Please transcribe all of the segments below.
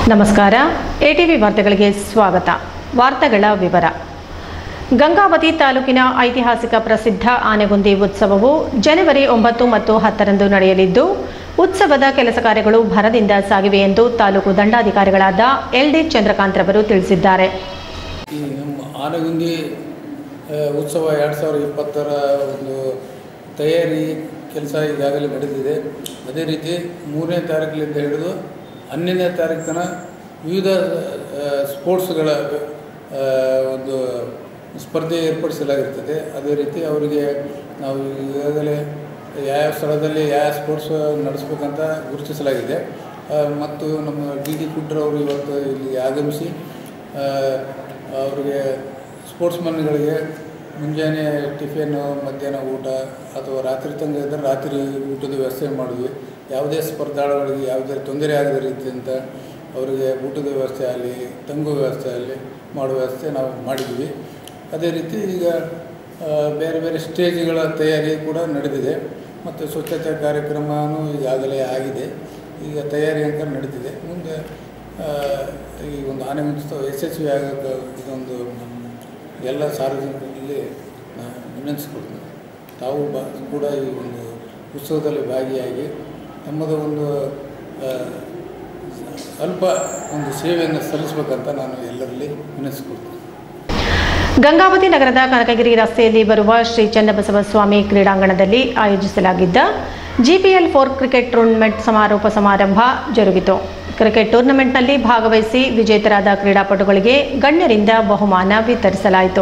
ನಮಸ್ಕಾರ ಎಟಿವಿ ವಾರ್ತೆಗಳಿಗೆ ಸ್ವಾಗತ ವಾರ್ತೆಗಳ ವಿವರ ಗಂಗಾವತಿ ತಾಲೂಕಿನ ಐತಿಹಾಸಿಕ ಪ್ರಸಿದ್ಧ ಆನೆಗುಂದಿ ಉತ್ಸವವು ಜನವರಿ ಒಂಬತ್ತು ಮತ್ತು ಹತ್ತರಂದು ನಡೆಯಲಿದ್ದು ಉತ್ಸವದ ಕೆಲಸ ಕಾರ್ಯಗಳು ಭರದಿಂದ ಸಾಗಿವೆ ಎಂದು ತಾಲೂಕು ದಂಡಾಧಿಕಾರಿಗಳಾದ ಎಲ್ಡಿ ಚಂದ್ರಕಾಂತ್ ರವರು ತಿಳಿಸಿದ್ದಾರೆ ಈ ನಮ್ಮ ಆನಗುಂದಿ ಆ, ಉತ್ಸವ ಎರಡು ಸಾವಿರದ ಇಪ್ಪತ್ತರ ಒಂದು ತಯಾರಿ ಕೆಲಸ ಈಗಾಗಲೇ ನಡೆದಿದೆ ಅದೇ ರೀತಿ ಮೂರನೇ ತಾರೀಕಿನಿಂದ ಹಿಡಿದು ಹನ್ನೊಂದನೇ ತಾರೀಕು ತನಕ ವಿವಿಧ ಆ, ಸ್ಪೋರ್ಟ್ಸ್ಗಳ ಆ, ಒಂದು ಸ್ಪರ್ಧೆ ಏರ್ಪಡಿಸಲಾಗಿರ್ತದೆ ಅದೇ ರೀತಿ ಅವರಿಗೆ ನಾವು ಈಗಾಗಲೇ ಯಾವ ಸ್ಥಳದಲ್ಲಿ ಯಾವ ಸ್ಪೋರ್ಟ್ಸ್ ನಡೆಸ್ಬೇಕಂತ ಗುರುತಿಸಲಾಗಿದೆ ಆ, ಮತ್ತು ನಮ್ಮ ಡಿ ಡಿ ಕುಡ್ರವರು ಇವತ್ತು ಇಲ್ಲಿ ಆಗಮಿಸಿ ಆ, ಅವರಿಗೆ ಸ್ಪೋರ್ಟ್ಸ್ಮನ್ಗಳಿಗೆ ಮುಂಜಾನೆ ಟಿಫಿನ್ನು ಮಧ್ಯಾಹ್ನ ಊಟ ಅಥವಾ ರಾತ್ರಿ ತಂಗ ಇದ್ದರೆ ರಾತ್ರಿ ಊಟದ ವ್ಯವಸ್ಥೆ ಮಾಡಿದ್ವಿ ಯಾವುದೇ ಸ್ಪರ್ಧಾಳುಗಳಿಗೆ ಯಾವುದೇ ತೊಂದರೆ ಆಗದ ರೀತಿಯಿಂದ ಅವರಿಗೆ ಊಟದ ವ್ಯವಸ್ಥೆ ಆಗಲಿ ತಂಗು ವ್ಯವಸ್ಥೆ ಆಗಲಿ ಮಾಡುವ ವ್ಯವಸ್ಥೆ ನಾವು ಮಾಡಿದ್ವಿ ಅದೇ ರೀತಿ ಈಗ ಆ, ಬೇರೆ ಬೇರೆ ಸ್ಟೇಜ್ಗಳ ತಯಾರಿ ಕೂಡ ನಡೆದಿದೆ ಮತ್ತು ಸ್ವಚ್ಛತೆ ಕಾರ್ಯಕ್ರಮವೂ ಈಗಾಗಲೇ ಆಗಿದೆ ಈಗ ತಯಾರಿ ಅಂತ ನಡೀತಿದೆ ಮುಂದೆ ಆ, ಈ ಒಂದು ಆನೆ ಉತ್ಸವ ಯಶಸ್ವಿ ಆಗೋಕ್ಕೆ ಇದೊಂದು ನಮ್ಮ ಎಲ್ಲ ಸಾರ್ವಜನಿಕರಲ್ಲಿ ನಾನು ವಿನಂತಿಸ್ಕೊಡ್ತೀನಿ ತಾವು ಬ ಕೂಡ ಈ ಒಂದು ಉತ್ಸವದಲ್ಲಿ ಭಾಗಿಯಾಗಿ ತಮ್ಮದ ಒಂದು ಆ, ಅಲ್ಪ ಒಂದು ಸೇವೆಯನ್ನು ಸಲ್ಲಿಸ್ಬೇಕಂತ ನಾನು ಎಲ್ಲರಲ್ಲಿ ವಿನಂತಿಸ್ಕೊಡ್ತೀನಿ ಗಂಗಾವತಿ ನಗರದ ಕನಕಗಿರಿ ರಸ್ತೆಯಲ್ಲಿ ಬರುವ ಶ್ರೀ ಚನ್ನಬಸವ ಸ್ವಾಮಿ ಕ್ರೀಡಾಂಗಣದಲ್ಲಿ ಆಯೋಜಿಸಲಾಗಿದ್ದ ಜಿಪಿಎಲ್ ಫೋರ್ ಕ್ರಿಕೆಟ್ ಟೂರ್ನಮೆಂಟ್ ಸಮಾರೋಪ ಸಮಾರಂಭ ಜರುಗಿತು ಕ್ರಿಕೆಟ್ ಟೂರ್ನಮೆಂಟ್ನಲ್ಲಿ ಭಾಗವಹಿಸಿ ವಿಜೇತರಾದ ಕ್ರೀಡಾಪಟುಗಳಿಗೆ ಗಣ್ಯರಿಂದ ಬಹುಮಾನ ವಿತರಿಸಲಾಯಿತು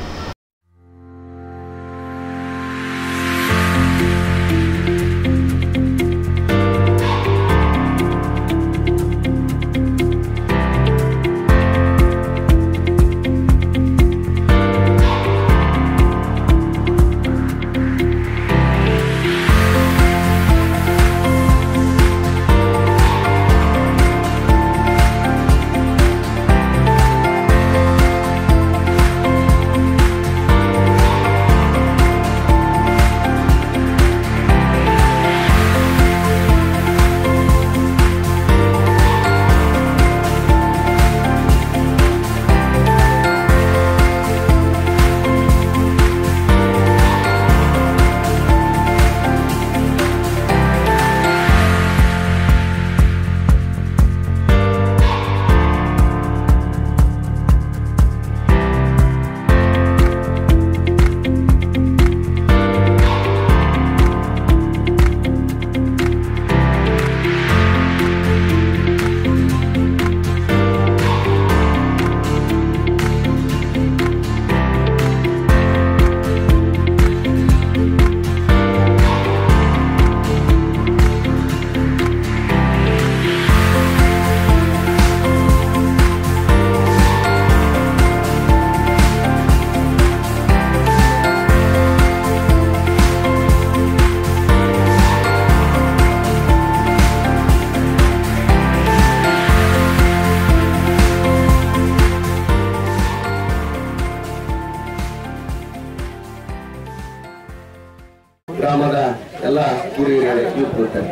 ಗ್ರಾಮದ ಎಲ್ಲ ಹಿರಿಯರಿಗೆ ಇರ್ತಾರೆ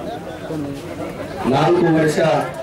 ನಾಲ್ಕು ವರ್ಷ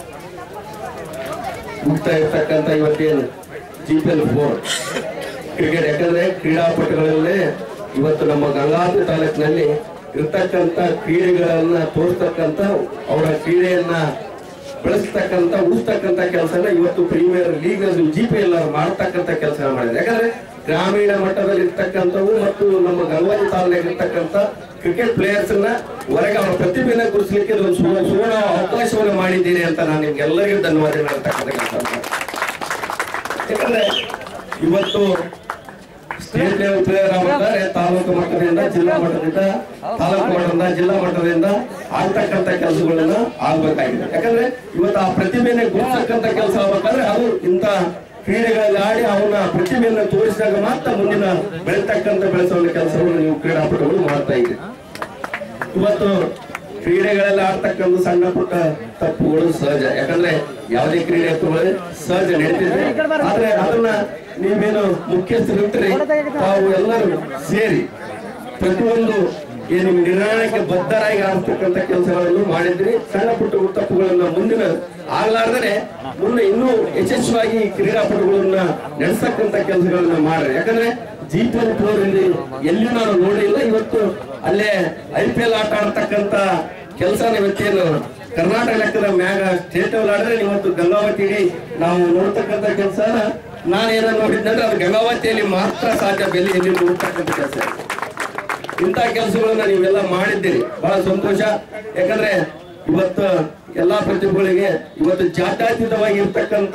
ಮುಗ್ತಾ ಇರ್ತಕ್ಕಂಥ ಇವತ್ತೇನು G P L four cricket ಯಾಕಂದ್ರೆ ಕ್ರೀಡಾಪಟುಗಳಲ್ಲಿ ಇವತ್ತು ನಮ್ಮ ಗಂಗಾವತಿ ತಾಲೂಕಿನಲ್ಲಿ ಇರ್ತಕ್ಕಂಥ ಕ್ರೀಡೆಗಳನ್ನ ತೋರಿಸ್ತಕ್ಕಂಥ ಅವರ ಕ್ರೀಡೆಯನ್ನ ಬೆಳೆಸ್ತಕ್ಕಂಥ ಉಳಿಸ್ತಕ್ಕಂಥ ಕೆಲಸನ ಇವತ್ತು premier league G P L ಮಾಡ್ತಕ್ಕಂಥ ಕೆಲಸ ಮಾಡಿದೆ ಯಾಕಂದ್ರೆ ಗ್ರಾಮೀಣ ಮಟ್ಟದಲ್ಲಿ ಇರ್ತಕ್ಕಂಥವು ಮತ್ತು ನಮ್ಮ ಗಂಗಾವತಿ ತಾಲೂಕಿನಲ್ಲಿ ಇರ್ತಕ್ಕಂಥ ಕ್ರಿಕೆಟ್ ಪ್ಲೇಯರ್ಸ್ ನ ಹೊರಗೆ ಅವರ ಪ್ರತಿಭೆನ ಗುರುತಿಸಲಿಕ್ಕೆ ಒಂದು ಸುವರ್ಣ ಸುವರ್ಣ ಅವಕಾಶವನ್ನು ಮಾಡಿದ್ದೀನಿ ಅಂತ ನಾನು ನಿಮ್ಗೆಲ್ಲರಿಗೂ ಧನ್ಯವಾದ ಹೇಳ್ತಕ್ಕಂಥ ಕೆಲಸ ಯಾಕಂದ್ರೆ ಇವತ್ತು ಸ್ಟೇಟ್ ಲೆವೆಲ್ ಪ್ಲೇಯರ್ ಆಗಿದ್ದಾರೆ ತಾಲೂಕು ಮಟ್ಟದಿಂದ ಜಿಲ್ಲಾ ಮಟ್ಟದಿಂದ ತಾಲೂಕು ಮಟ್ಟದಿಂದ ಜಿಲ್ಲಾ ಮಟ್ಟದಿಂದ ಆಗ್ತಕ್ಕಂಥ ಕೆಲಸಗಳನ್ನ ಆಗ್ಬೇಕಾಗಿದೆ ಯಾಕಂದ್ರೆ ಇವತ್ತು ಆ ಪ್ರತಿಭೆನ ಗುರುತಕ್ಕಂಥ ಕೆಲಸ ಆಗ್ಬೇಕಾದ್ರೆ ಅದು ಇಂಥ ಕ್ರೀಡೆಗಳಲ್ಲಿ ಆಡಿ ಅವನ ಪ್ರತಿಭೆಯನ್ನು ತೋರಿಸಿದಾಗ ಮಾತ್ರ ಮುಂದಿನ ಬೆಳೀತಕ್ಕಂಥ ಬೆಳೆಸುವ ಕೆಲಸವನ್ನು ನೀವು ಕ್ರೀಡಾಪಟುಗಳು ಮಾಡ್ತಾ ಇದ್ದೀರಿ ಇವತ್ತು ಕ್ರೀಡೆಗಳಲ್ಲಿ ಆಡ್ತಕ್ಕಂಥ ಸಣ್ಣ ಪುಟ್ಟ ತಪ್ಪುಗಳು ಸಹಜ ಯಾಕಂದ್ರೆ ಯಾವುದೇ ಕ್ರೀಡೆ ತಗೊಳ್ಳಿ ಸಹಜ ನಡೀತಿದೆ ಆದ್ರೆ ಅದನ್ನ ನೀವೇನು ಮುಖ್ಯಸ್ಥರಿರ್ತೀರಿ ತಾವು ಎಲ್ಲರೂ ಸೇರಿ ಪ್ರತಿಯೊಂದು ಏನು ನಿರ್ಣಯಕ್ಕೆ ಬದ್ಧರಾಗಿ ಆಡ್ತಕ್ಕಂಥ ಕೆಲಸಗಳನ್ನು ಮಾಡಿದ್ರಿ ಸಣ್ಣ ಪುಟ್ಟ ತಪ್ಪುಗಳನ್ನ ಮುಂದಿನ ಆಗ್ಲಾರ್ದರೆ ಮುಂದೆ ಇನ್ನೂ ಯಶಸ್ವಿಯಾಗಿ ಕ್ರೀಡಾಪಟುಗಳನ್ನ ನಡೆಸತಕ್ಕಂಥ ಕೆಲಸಗಳನ್ನ ಮಾಡ್ರಿ ಯಾಕಂದ್ರೆ ಜಿ ಪಿ ಎಲ್ ಟೂರ್ ಇಲ್ಲಿ ಎಲ್ಲಿಯೂ ನಾನು ನೋಡಿಲ್ಲ ಇವತ್ತು ಅಲ್ಲೇ ಐ ಪಿ ಎಲ್ ಆಟ ಆಡ್ತಕ್ಕಂಥ ಕೆಲಸನ ಇವತ್ತೇನು ಕರ್ನಾಟಕ ಲೆಕ್ಕದ ಮ್ಯಾಗ ಸ್ಟೇಟ್ ಲೆವೆಲ್ ಆಡಿದ್ರೆ ಇವತ್ತು ಗಂಗಾವತಿ ಇಡೀ ನಾವು ನೋಡ್ತಕ್ಕಂಥ ಕೆಲಸನ ನಾನೇನೋ ನೋಡಿದ್ದಂದ್ರೆ ಅದು ಗಂಗಾವತಿಯಲ್ಲಿ ಮಾತ್ರ ಸಾಧ್ಯ ಬೆಲೆ ಎಲ್ಲಿ ನೋಡ್ತಕ್ಕಂಥ ಕೆಲಸ ಇಂಥ ಕೆಲಸಗಳನ್ನ ನೀವೆಲ್ಲ ಮಾಡಿದ್ದೀರಿ ಬಹಳ ಸಂತೋಷ ಯಾಕಂದ್ರೆ ಇವತ್ತು ಎಲ್ಲಾ ಪ್ರತಿಭೆಗಳಿಗೆ ಇವತ್ತು ಜಾತ್ಯತೀತವಾಗಿ ಇರ್ತಕ್ಕಂಥ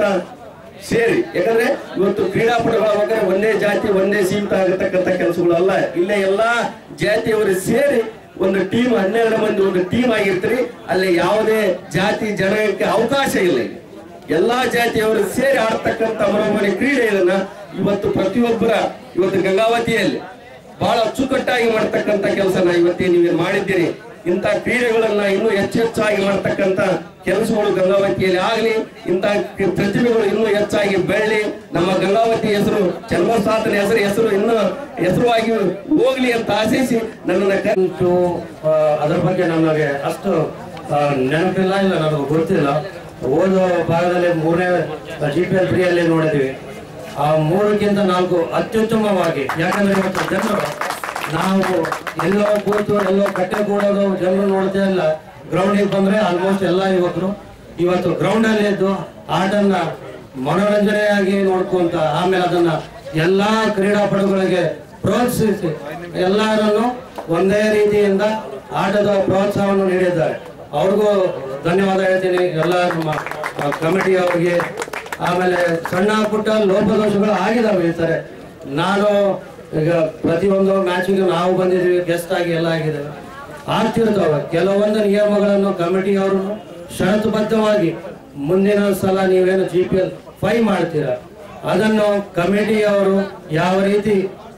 ಸೇರಿ ಯಾಕಂದ್ರೆ ಇವತ್ತು ಕ್ರೀಡಾಪಟುಗಳಾಗ ಒಂದೇ ಜಾತಿ ಒಂದೇ ಸೀಮಿತ ಆಗತಕ್ಕಂಥ ಕೆಲಸಗಳಲ್ಲ ಇಲ್ಲೇ ಎಲ್ಲಾ ಜಾತಿಯವರು ಸೇರಿ ಒಂದು ಟೀಮ್ ಹನ್ನೆರಡು ಮಂದಿ ಒಂದು ಟೀಮ್ ಆಗಿರ್ತೀರಿ ಅಲ್ಲಿ ಯಾವುದೇ ಜಾತಿ ಜನಾಂಗಕ್ಕೆ ಅವಕಾಶ ಇಲ್ಲ ಇಲ್ಲಿ. ಎಲ್ಲಾ ಜಾತಿಯವರು ಸೇರಿ ಆಡ್ತಕ್ಕಂಥ ಮನೋಮನೆ ಕ್ರೀಡೆ ಇದನ್ನ ಇವತ್ತು ಪ್ರತಿಯೊಬ್ಬರ ಇವತ್ತು ಗಂಗಾವತಿಯಲ್ಲಿ ಬಹಳ ಅಚ್ಚುಕಟ್ಟಾಗಿ ಮಾಡ್ತಕ್ಕಂಥ ಕೆಲಸನ ಇವತ್ತೇ ನೀವು ಮಾಡಿದ್ದೀರಿ ಇಂಥ ಕ್ರೀಡೆಗಳನ್ನ ಇನ್ನೂ ಹೆಚ್ಚು ಹೆಚ್ಚಾಗಿ ಮಾಡ್ತಕ್ಕಂಥ ಕೆಲಸಗಳು ಗಂಗಾವತಿಯಲ್ಲಿ ಆಗಲಿ ಇಂಥ ಕ- ಪ್ರತಿಭೆಗಳು ಇನ್ನೂ ಹೆಚ್ಚಾಗಿ ಬೆಳ್ಳಿ ನಮ್ಮ ಗಂಗಾವತಿ ಹೆಸರು ಜನ್ಮಸ್ಥಾಪನೆ ಹೆಸರು ಹೆಸರು ಇನ್ನೂ ಹೆಸರುವಾಗಿ ಹೋಗ್ಲಿ ಅಂತ ಆಶಿಸಿ ನನ್ನನ್ನ ಕ- ಉಂಟು ಆ, ಅದರ ಬಗ್ಗೆ ನಮಗೆ ಅಷ್ಟು ಆ, ನೆನಪಿಲ್ಲ ಇಲ್ಲ ನನಗೆ ಗೊತ್ತಿಲ್ಲ ಓದೋ ಭಾಗದಲ್ಲಿ ಮೂರನೇ ಜಿ ಪಿ ಎಲ್ ತ್ರೀಯಲ್ಲಿ ನೋಡಿದ್ವಿ ಆ ಮೂರಕ್ಕಿಂತ ನಾಲ್ಕು ಅತ್ಯುತ್ತಮವಾಗಿ ಯಾಕಂದ್ರೆ ಇವತ್ತು ಜನರು ನಾವು ಎಲ್ಲೋ ಕೂತು ಎಲ್ಲೋ ಕಟ್ಟೆ ಕೂಡೋದು ಜನರು ನೋಡ್ತಾ ಇಲ್ಲ ಗ್ರೌಂಡಿಗೆ ಬಂದ್ರೆ ಆಲ್ಮೋಸ್ಟ್ ಎಲ್ಲ ಯುವಕರು ಇವತ್ತು ಗ್ರೌಂಡ್ ಅಲ್ಲಿ ಇದ್ದು ಆಟನ್ನ ಮನೋರಂಜನೆಯಾಗಿ ನೋಡ್ಕೊಂತ ಆಮೇಲೆ ಅದನ್ನ ಎಲ್ಲಾ ಕ್ರೀಡಾಪಟುಗಳಿಗೆ ಪ್ರೋತ್ಸಾಹಿಸಿ ಎಲ್ಲರನ್ನು ಒಂದೇ ರೀತಿಯಿಂದ ಆಟದ ಪ್ರೋತ್ಸಾಹವನ್ನು ನೀಡಿದ್ದಾರೆ ಅವ್ರಿಗೂ ಧನ್ಯವಾದ ಹೇಳ್ತೀನಿ ಎಲ್ಲ ನಮ್ಮ ಕಮಿಟಿ ಅವರಿಗೆ ಆಮೇಲೆ ಸಣ್ಣ ಪುಟ್ಟ ಲೋಪದೋಷಗಳು ಆಗಿದಾವೆ ಈ ಸರಿ ನಾನು ಈಗ ಪ್ರತಿಯೊಂದು ಮ್ಯಾಚಿಗೆ ನಾವು ಬಂದಿದ್ದೀವಿ ಗೆಸ್ಟ್ ಆಗಿ ಎಲ್ಲ ಆಗಿದ್ದೇವೆ ಆಗ್ತಿರ್ತಾವೆ ಕೆಲವೊಂದು ನಿಯಮಗಳನ್ನು ಕಮಿಟಿಯವರು ಷರತ್ತುಬದ್ಧವಾಗಿ ಮುಂದಿನ ಸಲ ನೀವೇನು ಜಿ ಪಿ ಎಲ್ ಫೈ ಮಾಡ್ತೀರಾ ಅದನ್ನು ಕಮಿಟಿಯವರು ಯಾವ ರೀತಿ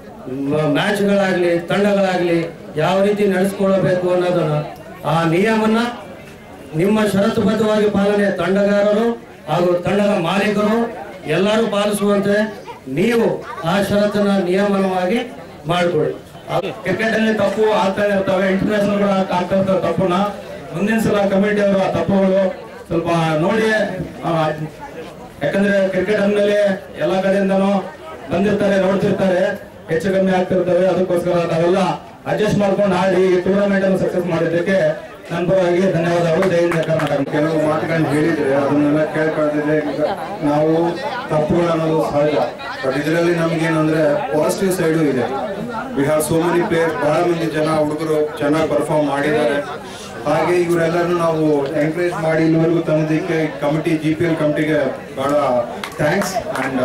ಮ- ಮ್ಯಾಚ್ಗಳಾಗ್ಲಿ ತಂಡಗಳಾಗ್ಲಿ ಯಾವ ರೀತಿ ನಡೆಸ್ಕೊಳ್ಬೇಕು ಅನ್ನೋದನ್ನ ಆ ನಿಯಮನ ನಿಮ್ಮ ಷರತ್ತುಬದ್ಧವಾಗಿ ಪಾಲನೆ ತಂಡಗಾರರು ಹಾಗೂ ತಂಡದ ಮಾಲೀಕರು ಎಲ್ಲರೂ ಪಾಲಿಸುವಂತೆ ನೀವು ಆ ಷರತ್ತನ್ನ ನಿಯಮನವಾಗಿ ಮಾಡಿಕೊಡಿ ಕ್ರಿಕೆಟ್ ಅಲ್ಲಿ ತಪ್ಪು ಆಗ್ತಾ ಇರ್ತವೆ ಇಂಟರ್ನ್ಯಾಷನಲ್ ಆಗ್ತಾ ಇರ್ತವೆ ತಪ್ಪುನ ಮುಂದಿನ ಸಲ ಕಮಿಟಿ ಅವರು ಆ ತಪ್ಪುಗಳು ಸ್ವಲ್ಪ ನೋಡಿ ಆ, ಯಾಕಂದ್ರೆ ಕ್ರಿಕೆಟ್ ಅಂದ್ಮೇಲೆ ಎಲ್ಲ ಕಡೆಯಿಂದನೂ ಬಂದಿರ್ತಾರೆ ನೋಡ್ತಿರ್ತಾರೆ ಹೆಚ್ಚು ಕಮ್ಮಿ ಆಗ್ತಿರ್ತವೆ ಅದಕ್ಕೋಸ್ಕರ ನಾವೆಲ್ಲ ಅಡ್ಜಸ್ಟ್ ಮಾಡ್ಕೊಂಡು ಆಡಿ ಟೂರ್ನಮೆಂಟ್ ಅನ್ನು ಸಕ್ಸಸ್ ಮಾಡಿದ್ದಕ್ಕೆ ನನ್ನ ಪರವಾಗಿ ಧನ್ಯವಾದಗಳು ಜೈ ಹಿಂದ್ ಕರ್ನಾಟಕ ಕೆಲವು ಮಾತುಗಳನ್ನ ಹೇಳಿದ್ರೆ ಅದನ್ನೆಲ್ಲ ಕೇಳ್ಕೊಳ್ತಿದ್ರೆ ಈಗ ನಾವು ತಪ್ಪುಗಳು ಅನ್ನೋದು ಸಹಜ ಬಟ್ ಇದರಲ್ಲಿ ನಮ್ಗೇನಂದ್ರೆ ಪಾಸಿಟಿವ್ ಸೈಡು ಇದೆ we have so many players ಬಹಳ ಮಂದಿ ಜನ ಹುಡುಗರು ಚೆನ್ನಾಗಿ ಪರ್ಫಾರ್ಮ್ ಮಾಡಿದ್ದಾರೆ ಹಾಗೆ ಇವರೆಲ್ಲರೂ ನಾವು ಎಂಕರೇಜ್ ಮಾಡಿ ಇಲ್ಲಿವರೆಗೂ ತಂದಿದ್ದಕ್ಕೆ ಕಮಿಟಿ ಜಿ ಪಿ ಎಲ್ ಕಮಿಟಿಗೆ ಬಹಳ ಥ್ಯಾಂಕ್ಸ್ ಅಂಡ್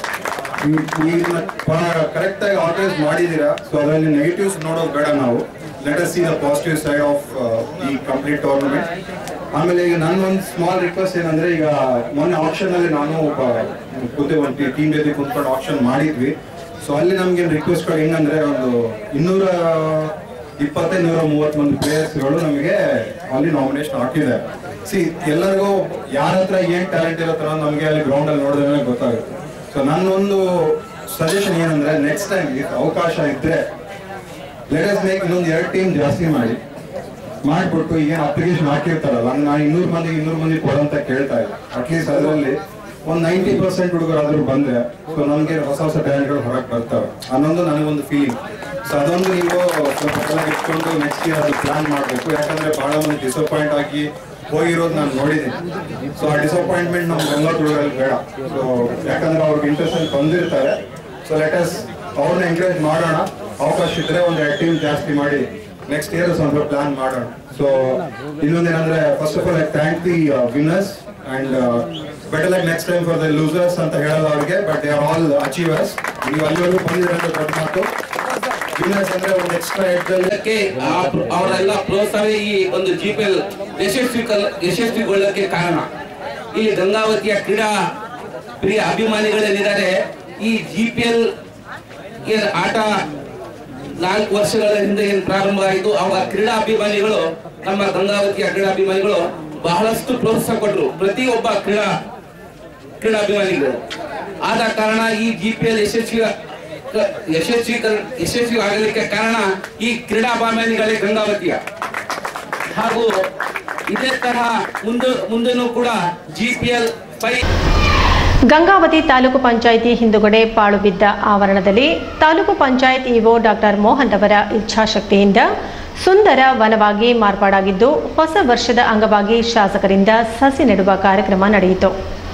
ಇದನ್ನ ಬಹಳ ಕರೆಕ್ಟ್ ಆಗಿ ಆರ್ಗನೈಸ್ ಮಾಡಿದ್ದೀರಾ ಸೊ ಅದರಲ್ಲಿ ನೆಗೆಟಿವ್ಸ್ ನೋಡೋದು ಬೇಡ ನಾವು let us see the positive side of ಈ ಕಂಪ್ಲೀಟ್ ಟೂರ್ನಮೆಂಟ್ ಆಮೇಲೆ ಈಗ ನನ್ನ ಒಂದು ಸ್ಮಾಲ್ ರಿಕ್ವೆಸ್ಟ್ ಏನಂದ್ರೆ ಈಗ ಮೊನ್ನೆ ಆಪ್ಷನ್ ಅಲ್ಲಿ ನಾನು ಒಬ್ಬ ಕೂತೆ ಒಂದು ಟೀಮ್ ಜೊತೆ ಕುತ್ಕೊಂಡು ಆಪ್ಷನ್ ಮಾಡಿದ್ವಿ ಸೊ ಅಲ್ಲಿ ನಮ್ಗೆ ರಿಕ್ವೆಸ್ಟ್ಗಳು ಹೆಂಗಂದ್ರೆ ಒಂದು ಇನ್ನೂರ ಇಪ್ಪತ್ತೈದು ನೂರ ಮೂವತ್ತ್ ಮಂದಿ ಪ್ಲೇಯರ್ಸ್ಗಳು ನಮಗೆ ಅಲ್ಲಿ ನಾಮಿನೇಷನ್ ಹಾಕಿದ್ದಾರೆ ಸಿ ಎಲ್ಲರಿಗೂ ಯಾರ ಹತ್ರ ಏನ್ ಟ್ಯಾಲೆಂಟ್ ಇರತ್ತೋ ನಮಗೆ ಅಲ್ಲಿ ಗ್ರೌಂಡ್ ಅಲ್ಲಿ ನೋಡಿದ್ರೆ ಗೊತ್ತಾಗುತ್ತೆ ಸೊ ನನ್ನೊಂದು ಸಜೆಷನ್ ಏನಂದ್ರೆ ನೆಕ್ಸ್ಟ್ ಟೈಮ್ ಅವಕಾಶ ಇದ್ರೆ ಲೆಟ್ ಅಸ್ ಮೇಕ್ ಇನ್ನೊಂದು ಎರಡು ಟೀಮ್ ಜಾಸ್ತಿ ಮಾಡಿ ಮಾಡ್ಬಿಟ್ಟು ಏನು ಅಪ್ಲಿಕೇಶನ್ ಹಾಕಿರ್ತಾರಲ್ಲ ನಾನು ಇನ್ನೂರು ಮಂದಿ ಇನ್ನೂರು ಮಂದಿ ಕೊಡಂತ ಕೇಳ್ತಾ ಇಲ್ಲ ಅಟ್ಲೀಸ್ಟ್ ಅದರಲ್ಲಿ ಒಂದು ನೈಂಟಿ ಪರ್ಸೆಂಟ್ ಹುಡುಗರಾದ್ರೂ ಬಂದ್ರೆ ಸೊ ನಮಗೆ ಹೊಸ ಹೊಸ ಟ್ಯಾಲೆಂಟ್ಗಳು ಹೊರಗೆ ಬರ್ತವೆ ಅನ್ನೊಂದು ನನಗೊಂದು ಫೀಲಿಂಗ್ ಸೊ ಅದೊಂದು ನೀವು ಸ್ವಲ್ಪ ಚೆನ್ನಾಗಿ ಇಟ್ಕೊಂಡು ನೆಕ್ಸ್ಟ್ ಇಯರ್ ಅದು ಪ್ಲಾನ್ ಮಾಡಬೇಕು ಯಾಕಂದ್ರೆ ಬಹಳ ಮಂದಿ ಡಿಸಪಾಯಿಂಟ್ ಆಗಿ ಹೋಗಿರೋದು ನಾನು ನೋಡಿದ್ದೀನಿ ಸೊ ಆ ಡಿಸಪಾಯಿಂಟ್ಮೆಂಟ್ ನಮ್ಮ ಬೆಂಗಳೂರು ಹುಡುಗರಲ್ಲಿ ಬೇಡ ಸೊ ಯಾಕಂದ್ರೆ ಅವ್ರಿಗೆ ಇಂಟ್ರೆಸ್ಟ್ ಅಲ್ಲಿ ಬಂದಿರ್ತಾರೆ ಸೊ ಲೆಟ್ ಅಸ್ ಅವ್ರನ್ನ ಎಂಕರೇಜ್ ಮಾಡೋಣ ಅವಕಾಶ ಇದ್ರೆ ಒಂದು ಎರಡು ಟೀಮ್ ಜಾಸ್ತಿ ಮಾಡಿ ನೆಕ್ಸ್ಟ್ ಇಯರ್ ಸ್ವಲ್ಪ ಪ್ಲಾನ್ ಮಾಡೋಣ ಸೊ ಇನ್ನೊಂದೇನಂದ್ರೆ first of all I thank the winners and better luck next time for the losers ಅಂತ ಹೇಳಲ್ಲ ಅವ್ರಿಗೆ but they are all achievers ನೀವು ಅಲ್ಲಿವರೆಗೂ ಬಂದಿದ್ರೆ ಅಂತ ದೊಡ್ಡ ಮಾತು ವಿನ್ನರ್ಸ್ ಅಂದ್ರೆ ಒಂದು ಎಕ್ಸ್ಟ್ರಾ ಎಡ್ಜಲ್ಲಿ ಇದಕ್ಕೆ ಆ- ಅವರೆಲ್ಲ ಪ್ರೋತ್ಸಾಹ ಈ ಒಂದು ಜಿ ಪಿ ಎಲ್ ಯಶಸ್ವಿ ಕಲ್- ಯಶಸ್ವಿಗೊಳ್ಳಕ್ಕೆ ಕಾರಣ ಇಲ್ಲಿ ಗಂಗಾವತಿಯ ಕ್ರೀಡಾ ಪ್ರಿಯ ಅಭಿಮಾನಿಗಳೇನಿದ್ದಾರೆ ಈ ಜಿ ಪಿ ಎಲ್ ಆಟ ನಾಲ್ಕು ವರ್ಷಗಳ ಹಿಂದೆ ಏನು ಪ್ರಾರಂಭ ಆಯಿತು ಅವಾಗ ಕ್ರೀಡಾ ಅಭಿಮಾನಿಗಳು ನಮ್ಮ ಗಂಗಾವತಿಯ ಕ್ರೀಡಾ ಅಭಿಮಾನಿಗಳು ಬಹಳಷ್ಟು ಪ್ರೋತ್ಸಾಹ ಕೊಟ್ಟರು ಪ್ರತಿಯೊಬ್ಬ ಕ್ರೀಡಾ ಕ್ರೀಡಾಭಿಮಾನಿಗಳು ಆದ ಕಾರಣ ಈ ಜಿ ಪಿ ಎಲ್ ಯಶಸ್ವಿ ಕ- ಯಶಸ್ವಿ ಕರ್- ಯಶಸ್ವಿ ಆಗಲಿಕ್ಕೆ ಕಾರಣ ಈ ಕ್ರೀಡಾಭಿಮಾನಿಗಳೇ ಗಂಗಾವತಿಯ ಹಾಗೂ ಇದೇ ತರಹ ಮುಂದೆ ಮುಂದೆನೂ ಕೂಡ ಜಿ ಪಿ ಎಲ್ ಫೈ ಗಂಗಾವತಿ ತಾಲೂಕು ಪಂಚಾಯಿತಿ ಹಿಂದುಗಡೆ ಪಾಳು ಬಿದ್ದ ಆವರಣದಲ್ಲಿ ತಾಲೂಕು ಪಂಚಾಯತ್ ಇಒ ಡಾಕ್ಟರ್ ಮೋಹನ್ ಅವರ ಇಚ್ಛಾಶಕ್ತಿಯಿಂದ ಸುಂದರ ವನವಾಗಿ ಮಾರ್ಪಾಡಾಗಿದ್ದು ಹೊಸ ವರ್ಷದ ಅಂಗವಾಗಿ ಶಾಸಕರಿಂದ ಸಸಿ ನೆಡುವ ಕಾರ್ಯಕ್ರಮ ನಡೆಯಿತು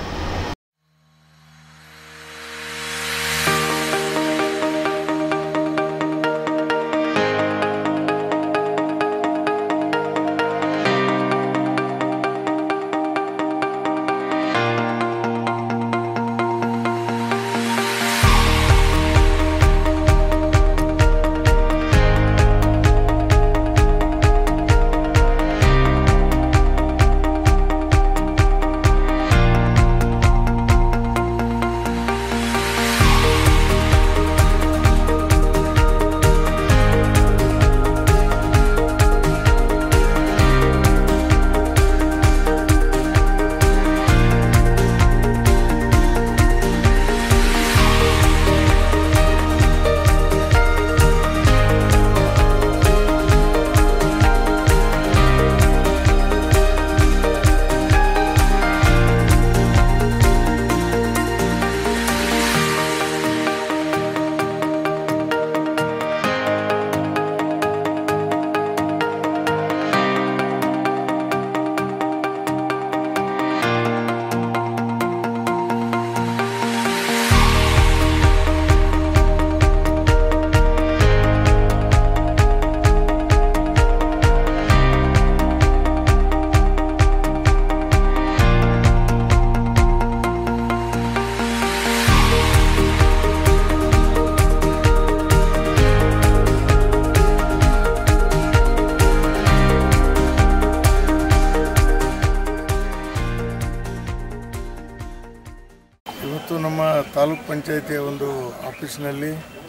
ಇವತ್ತು ನಮ್ಮ ತಾಲೂಕ್ ಪಂಚಾಯತಿಯ ಒಂದು ಆಫೀಸ್ನಲ್ಲಿ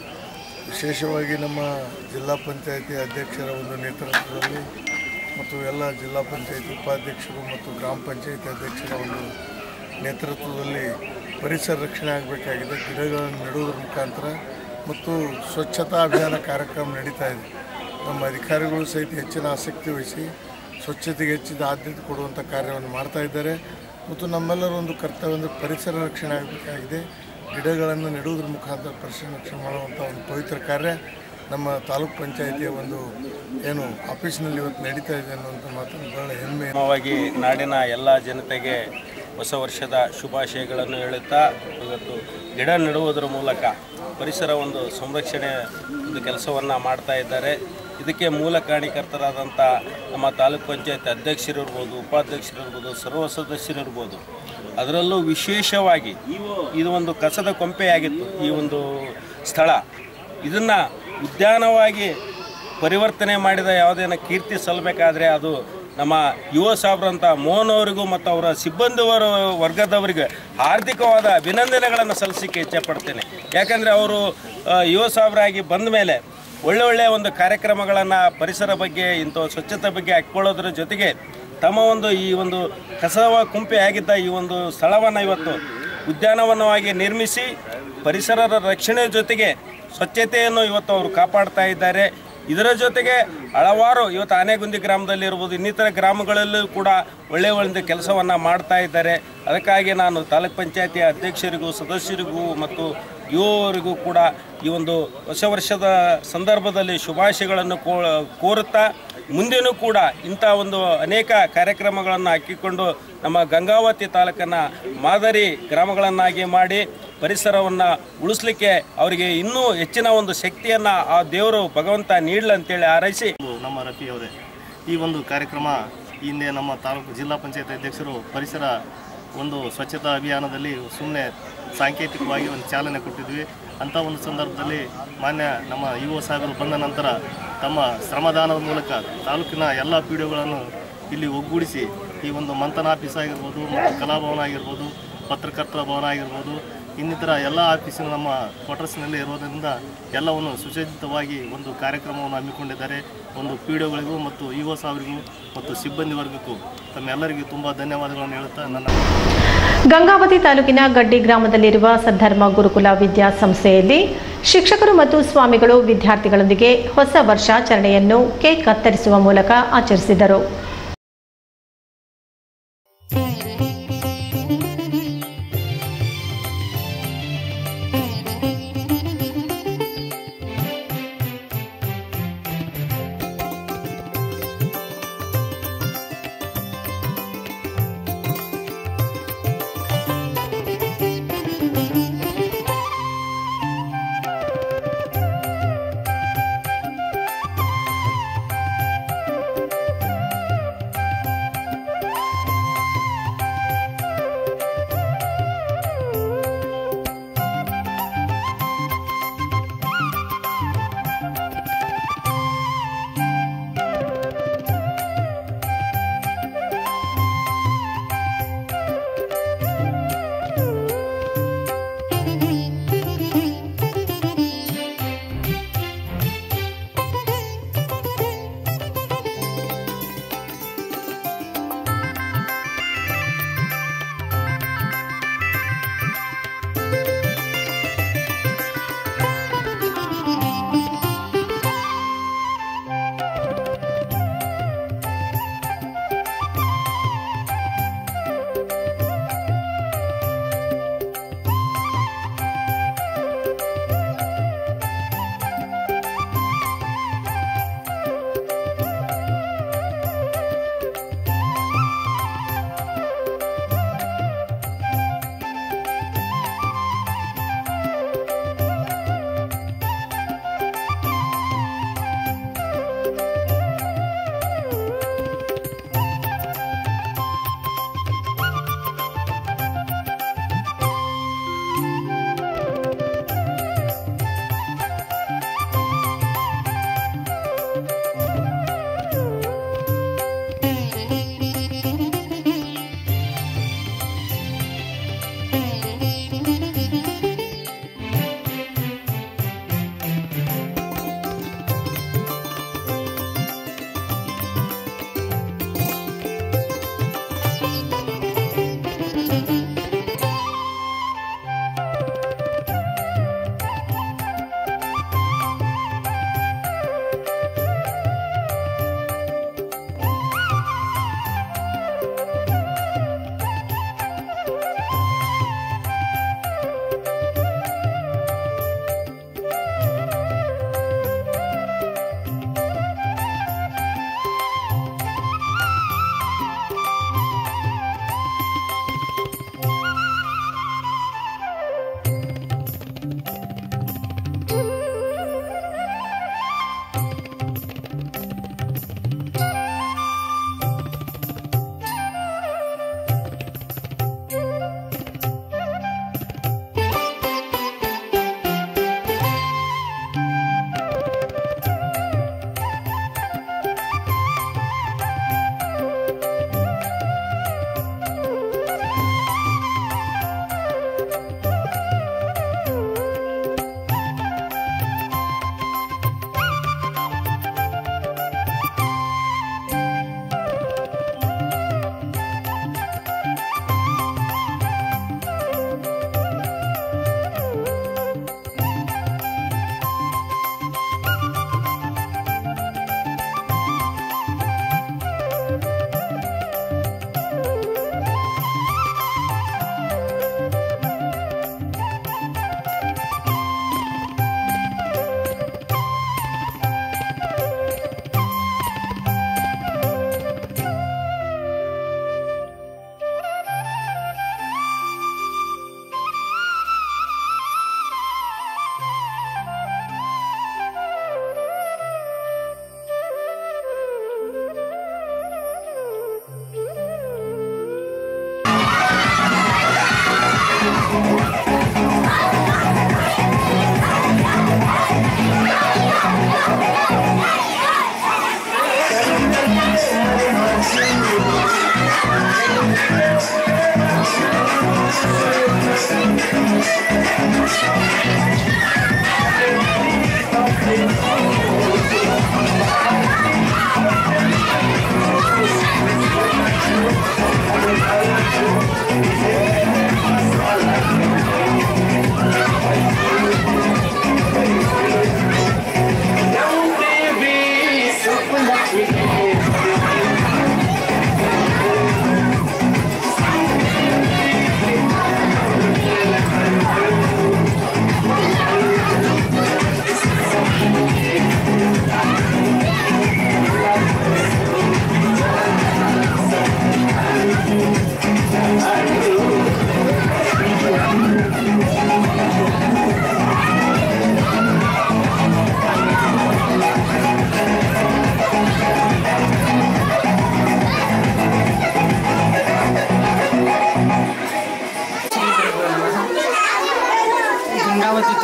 ವಿಶೇಷವಾಗಿ ನಮ್ಮ ಜಿಲ್ಲಾ ಪಂಚಾಯತಿ ಅಧ್ಯಕ್ಷರ ಒಂದು ನೇತೃತ್ವದಲ್ಲಿ ಮತ್ತು ಎಲ್ಲ ಜಿಲ್ಲಾ ಪಂಚಾಯತಿ ಉಪಾಧ್ಯಕ್ಷರು ಮತ್ತು ಗ್ರಾಮ ಪಂಚಾಯತಿ ಅಧ್ಯಕ್ಷರ ಒಂದು ನೇತೃತ್ವದಲ್ಲಿ ಪರಿಸರ ರಕ್ಷಣೆ ಆಗಬೇಕಾಗಿದೆ ಗಿಡಗಳನ್ನು ನೆಡುವುದರ ಮುಖಾಂತರ ಮತ್ತು ಸ್ವಚ್ಛತಾ ಅಭಿಯಾನ ಕಾರ್ಯಕ್ರಮ ನಡೀತಾ ಇದೆ ನಮ್ಮ ಅಧಿಕಾರಿಗಳು ಸಹಿತ ಹೆಚ್ಚಿನ ಆಸಕ್ತಿ ವಹಿಸಿ ಸ್ವಚ್ಛತೆಗೆ ಹೆಚ್ಚಿದ ಆದ್ಯತೆ ಕೊಡುವಂಥ ಕಾರ್ಯವನ್ನು ಮಾಡ್ತಾ ಇದ್ದಾರೆ ಮತ್ತು ನಮ್ಮೆಲ್ಲರ ಒಂದು ಕರ್ತವ್ಯ ಅಂದರೆ ಪರಿಸರ ರಕ್ಷಣೆ ಆಗಬೇಕಾಗಿದೆ ಗಿಡಗಳನ್ನು ನೆಡುವುದರ ಮುಖಾಂತರ ಪರಿಸರ ರಕ್ಷಣೆ ಮಾಡುವಂಥ ಒಂದು ಪವಿತ್ರ ಕಾರ್ಯ ನಮ್ಮ ತಾಲೂಕ್ ಪಂಚಾಯಿತಿಯ ಒಂದು ಏನು ಆಫೀಸ್ನಲ್ಲಿ ಇವತ್ತು ನಡೀತಾ ಇದೆ ಅನ್ನುವಂಥ ಮಾತನ್ನು ಬಹಳ ಹೆಮ್ಮೆ ಕ್ರಮವಾಗಿ ನಾಡಿನ ಎಲ್ಲ ಜನತೆಗೆ ಹೊಸ ವರ್ಷದ ಶುಭಾಶಯಗಳನ್ನು ಹೇಳುತ್ತಾ ಇವತ್ತು ಗಿಡ ನೆಡುವುದರ ಮೂಲಕ ಪರಿಸರ ಒಂದು ಸಂರಕ್ಷಣೆ ಒಂದು ಕೆಲಸವನ್ನು ಮಾಡ್ತಾ ಇದ್ದಾರೆ ಇದಕ್ಕೆ ಮೂಲ ಕಾರಣೀಕರ್ತರಾದಂಥ ನಮ್ಮ ತಾಲೂಕ್ ಪಂಚಾಯತ್ ಅಧ್ಯಕ್ಷರಿರ್ಬೋದು ಉಪಾಧ್ಯಕ್ಷರಿರ್ಬೋದು ಸರ್ವ ಸದಸ್ಯರಿರ್ಬೋದು ಅದರಲ್ಲೂ ವಿಶೇಷವಾಗಿ ಇದು ಒಂದು ಕಸದ ಕೊಂಪೆಯಾಗಿತ್ತು ಈ ಒಂದು ಸ್ಥಳ ಇದನ್ನು ಉದ್ಯಾನವಾಗಿ ಪರಿವರ್ತನೆ ಮಾಡಿದ ಯಾವುದೇನ ಕೀರ್ತಿ ಸಲ್ಲಬೇಕಾದ್ರೆ ಅದು ನಮ್ಮ ಯುವ ಸಾಬ್ರಂತ ಮೋಹನ್ ಅವರಿಗೂ ಮತ್ತು ಅವರ ಸಿಬ್ಬಂದಿವರ ವರ್ಗದವರಿಗೆ ಹಾರ್ದಿಕವಾದ ಅಭಿನಂದನೆಗಳನ್ನು ಸಲ್ಲಿಸಲಿಕ್ಕೆ ಇಚ್ಛೆಪಡ್ತೇನೆ ಯಾಕಂದರೆ ಅವರು ಆ, ಯುವ ಸಾಬ್ರಾಗಿ ಬಂದ ಮೇಲೆ ಒಳ್ಳೆ ಒಳ್ಳೆಯ ಒಂದು ಕಾರ್ಯಕ್ರಮಗಳನ್ನು ಪರಿಸರ ಬಗ್ಗೆ ಇಂಥ ಸ್ವಚ್ಛತೆ ಬಗ್ಗೆ ಹಾಕ್ಕೊಳ್ಳೋದ್ರ ಜೊತೆಗೆ ತಮ್ಮ ಒಂದು ಈ ಒಂದು ಕಸವ ಕುಂಪೆ ಆಗಿದ್ದ ಈ ಒಂದು ಸ್ಥಳವನ್ನು ಇವತ್ತು ಉದ್ಯಾನವನವಾಗಿ ನಿರ್ಮಿಸಿ ಪರಿಸರದ ರಕ್ಷಣೆ ಜೊತೆಗೆ ಸ್ವಚ್ಛತೆಯನ್ನು ಇವತ್ತು ಅವರು ಕಾಪಾಡ್ತಾ ಇದ್ದಾರೆ ಇದರ ಜೊತೆಗೆ ಹಲವಾರು ಇವತ್ತು ಆನೆಗುಂದಿ ಗ್ರಾಮದಲ್ಲಿ ಇರ್ಬೋದು ಇನ್ನಿತರ ಗ್ರಾಮಗಳಲ್ಲೂ ಕೂಡ ಒಳ್ಳೆಯ ಒಂದು ಕೆಲಸವನ್ನು ಮಾಡ್ತಾ ಇದ್ದಾರೆ ಅದಕ್ಕಾಗಿ ನಾನು ತಾಲೂಕ್ ಪಂಚಾಯತಿಯ ಅಧ್ಯಕ್ಷರಿಗೂ ಸದಸ್ಯರಿಗೂ ಮತ್ತು ಯುವವರಿಗೂ ಕೂಡ ಈ ಒಂದು ಹೊಸ ವರ್ಷದ ಸಂದರ್ಭದಲ್ಲಿ ಶುಭಾಶಯಗಳನ್ನು ಕೋ ಕೋರುತ್ತಾ ಮುಂದೆನೂ ಕೂಡ ಇಂಥ ಒಂದು ಅನೇಕ ಕಾರ್ಯಕ್ರಮಗಳನ್ನು ಹಾಕಿಕೊಂಡು ನಮ್ಮ ಗಂಗಾವತಿ ತಾಲೂಕನ್ನು ಮಾದರಿ ಗ್ರಾಮಗಳನ್ನಾಗಿ ಮಾಡಿ ಪರಿಸರವನ್ನು ಉಳಿಸ್ಲಿಕ್ಕೆ ಅವರಿಗೆ ಇನ್ನೂ ಹೆಚ್ಚಿನ ಒಂದು ಶಕ್ತಿಯನ್ನು ಆ ದೇವರು ಭಗವಂತ ನೀಡಲಂತೇಳಿ ಹಾರೈಸಿ ನಮ್ಮ ರಫಿ ಅವರೇ ಈ ಒಂದು ಕಾರ್ಯಕ್ರಮ ಹಿಂದೆ ನಮ್ಮ ತಾಲೂಕು ಜಿಲ್ಲಾ ಪಂಚಾಯತ್ ಅಧ್ಯಕ್ಷರು ಪರಿಸರ ಒಂದು ಸ್ವಚ್ಛತಾ ಅಭಿಯಾನದಲ್ಲಿ ಸುಮ್ಮನೆ ಸಾಂಕೇತಿಕವಾಗಿ ಒಂದು ಚಾಲನೆ ಕೊಟ್ಟಿದ್ವಿ ಅಂಥ ಒಂದು ಸಂದರ್ಭದಲ್ಲಿ ಮಾನ್ಯ ನಮ್ಮ ಯುವ ಸಾಗರು ಬಂದ ನಂತರ ತಮ್ಮ ಶ್ರಮದಾನದ ಮೂಲಕ ತಾಲೂಕಿನ ಎಲ್ಲ ಪಿ ಡಿಒಗಳನ್ನು ಇಲ್ಲಿ ಒಗ್ಗೂಡಿಸಿ ಈ ಒಂದು ಮಂಥನ ಆಫೀಸ್ ಆಗಿರ್ಬೋದು ಮತ್ತು ಕಲಾಭವನ ಆಗಿರ್ಬೋದು ಪತ್ರಕರ್ತರ ಭವನ ಆಗಿರ್ಬೋದು ಇನ್ನಿತರ ಎಲ್ಲ ಆಫೀಸಿನ ನಮ್ಮ ಕ್ವಾರ್ಟರ್ಸ್ನಲ್ಲಿ ಇರೋದರಿಂದ ಎಲ್ಲವನ್ನು ಸುಸಜ್ಜಿತವಾಗಿ ಒಂದು ಕಾರ್ಯಕ್ರಮವನ್ನು ಹಮ್ಮಿಕೊಂಡಿದ್ದಾರೆ ಒಂದು ಪಿ ಡಿಒಗಳಿಗೂ ಮತ್ತು ಯುವ ಅವರಿಗೂ ಮತ್ತು ಸಿಬ್ಬಂದಿ ವರ್ಗಕ್ಕೂ ತಮ್ಮೆಲ್ಲರಿಗೂ ತುಂಬ ಧನ್ಯವಾದಗಳನ್ನು ಹೇಳುತ್ತಾ ನನ್ನ ಗಂಗಾವತಿ ತಾಲೂಕಿನ ಗಡ್ಡಿ ಗ್ರಾಮದಲ್ಲಿರುವ ಸದ್ಧರ್ಮ ಗುರುಕುಲ ವಿದ್ಯಾಸಂಸ್ಥೆಯಲ್ಲಿ ಶಿಕ್ಷಕರು ಮತ್ತು ಸ್ವಾಮಿಗಳು ವಿದ್ಯಾರ್ಥಿಗಳೊಂದಿಗೆ ಹೊಸ ವರ್ಷಾಚರಣೆಯನ್ನು ಕೇಕ್ ಕತ್ತರಿಸುವ ಮೂಲಕ ಆಚರಿಸಿದರು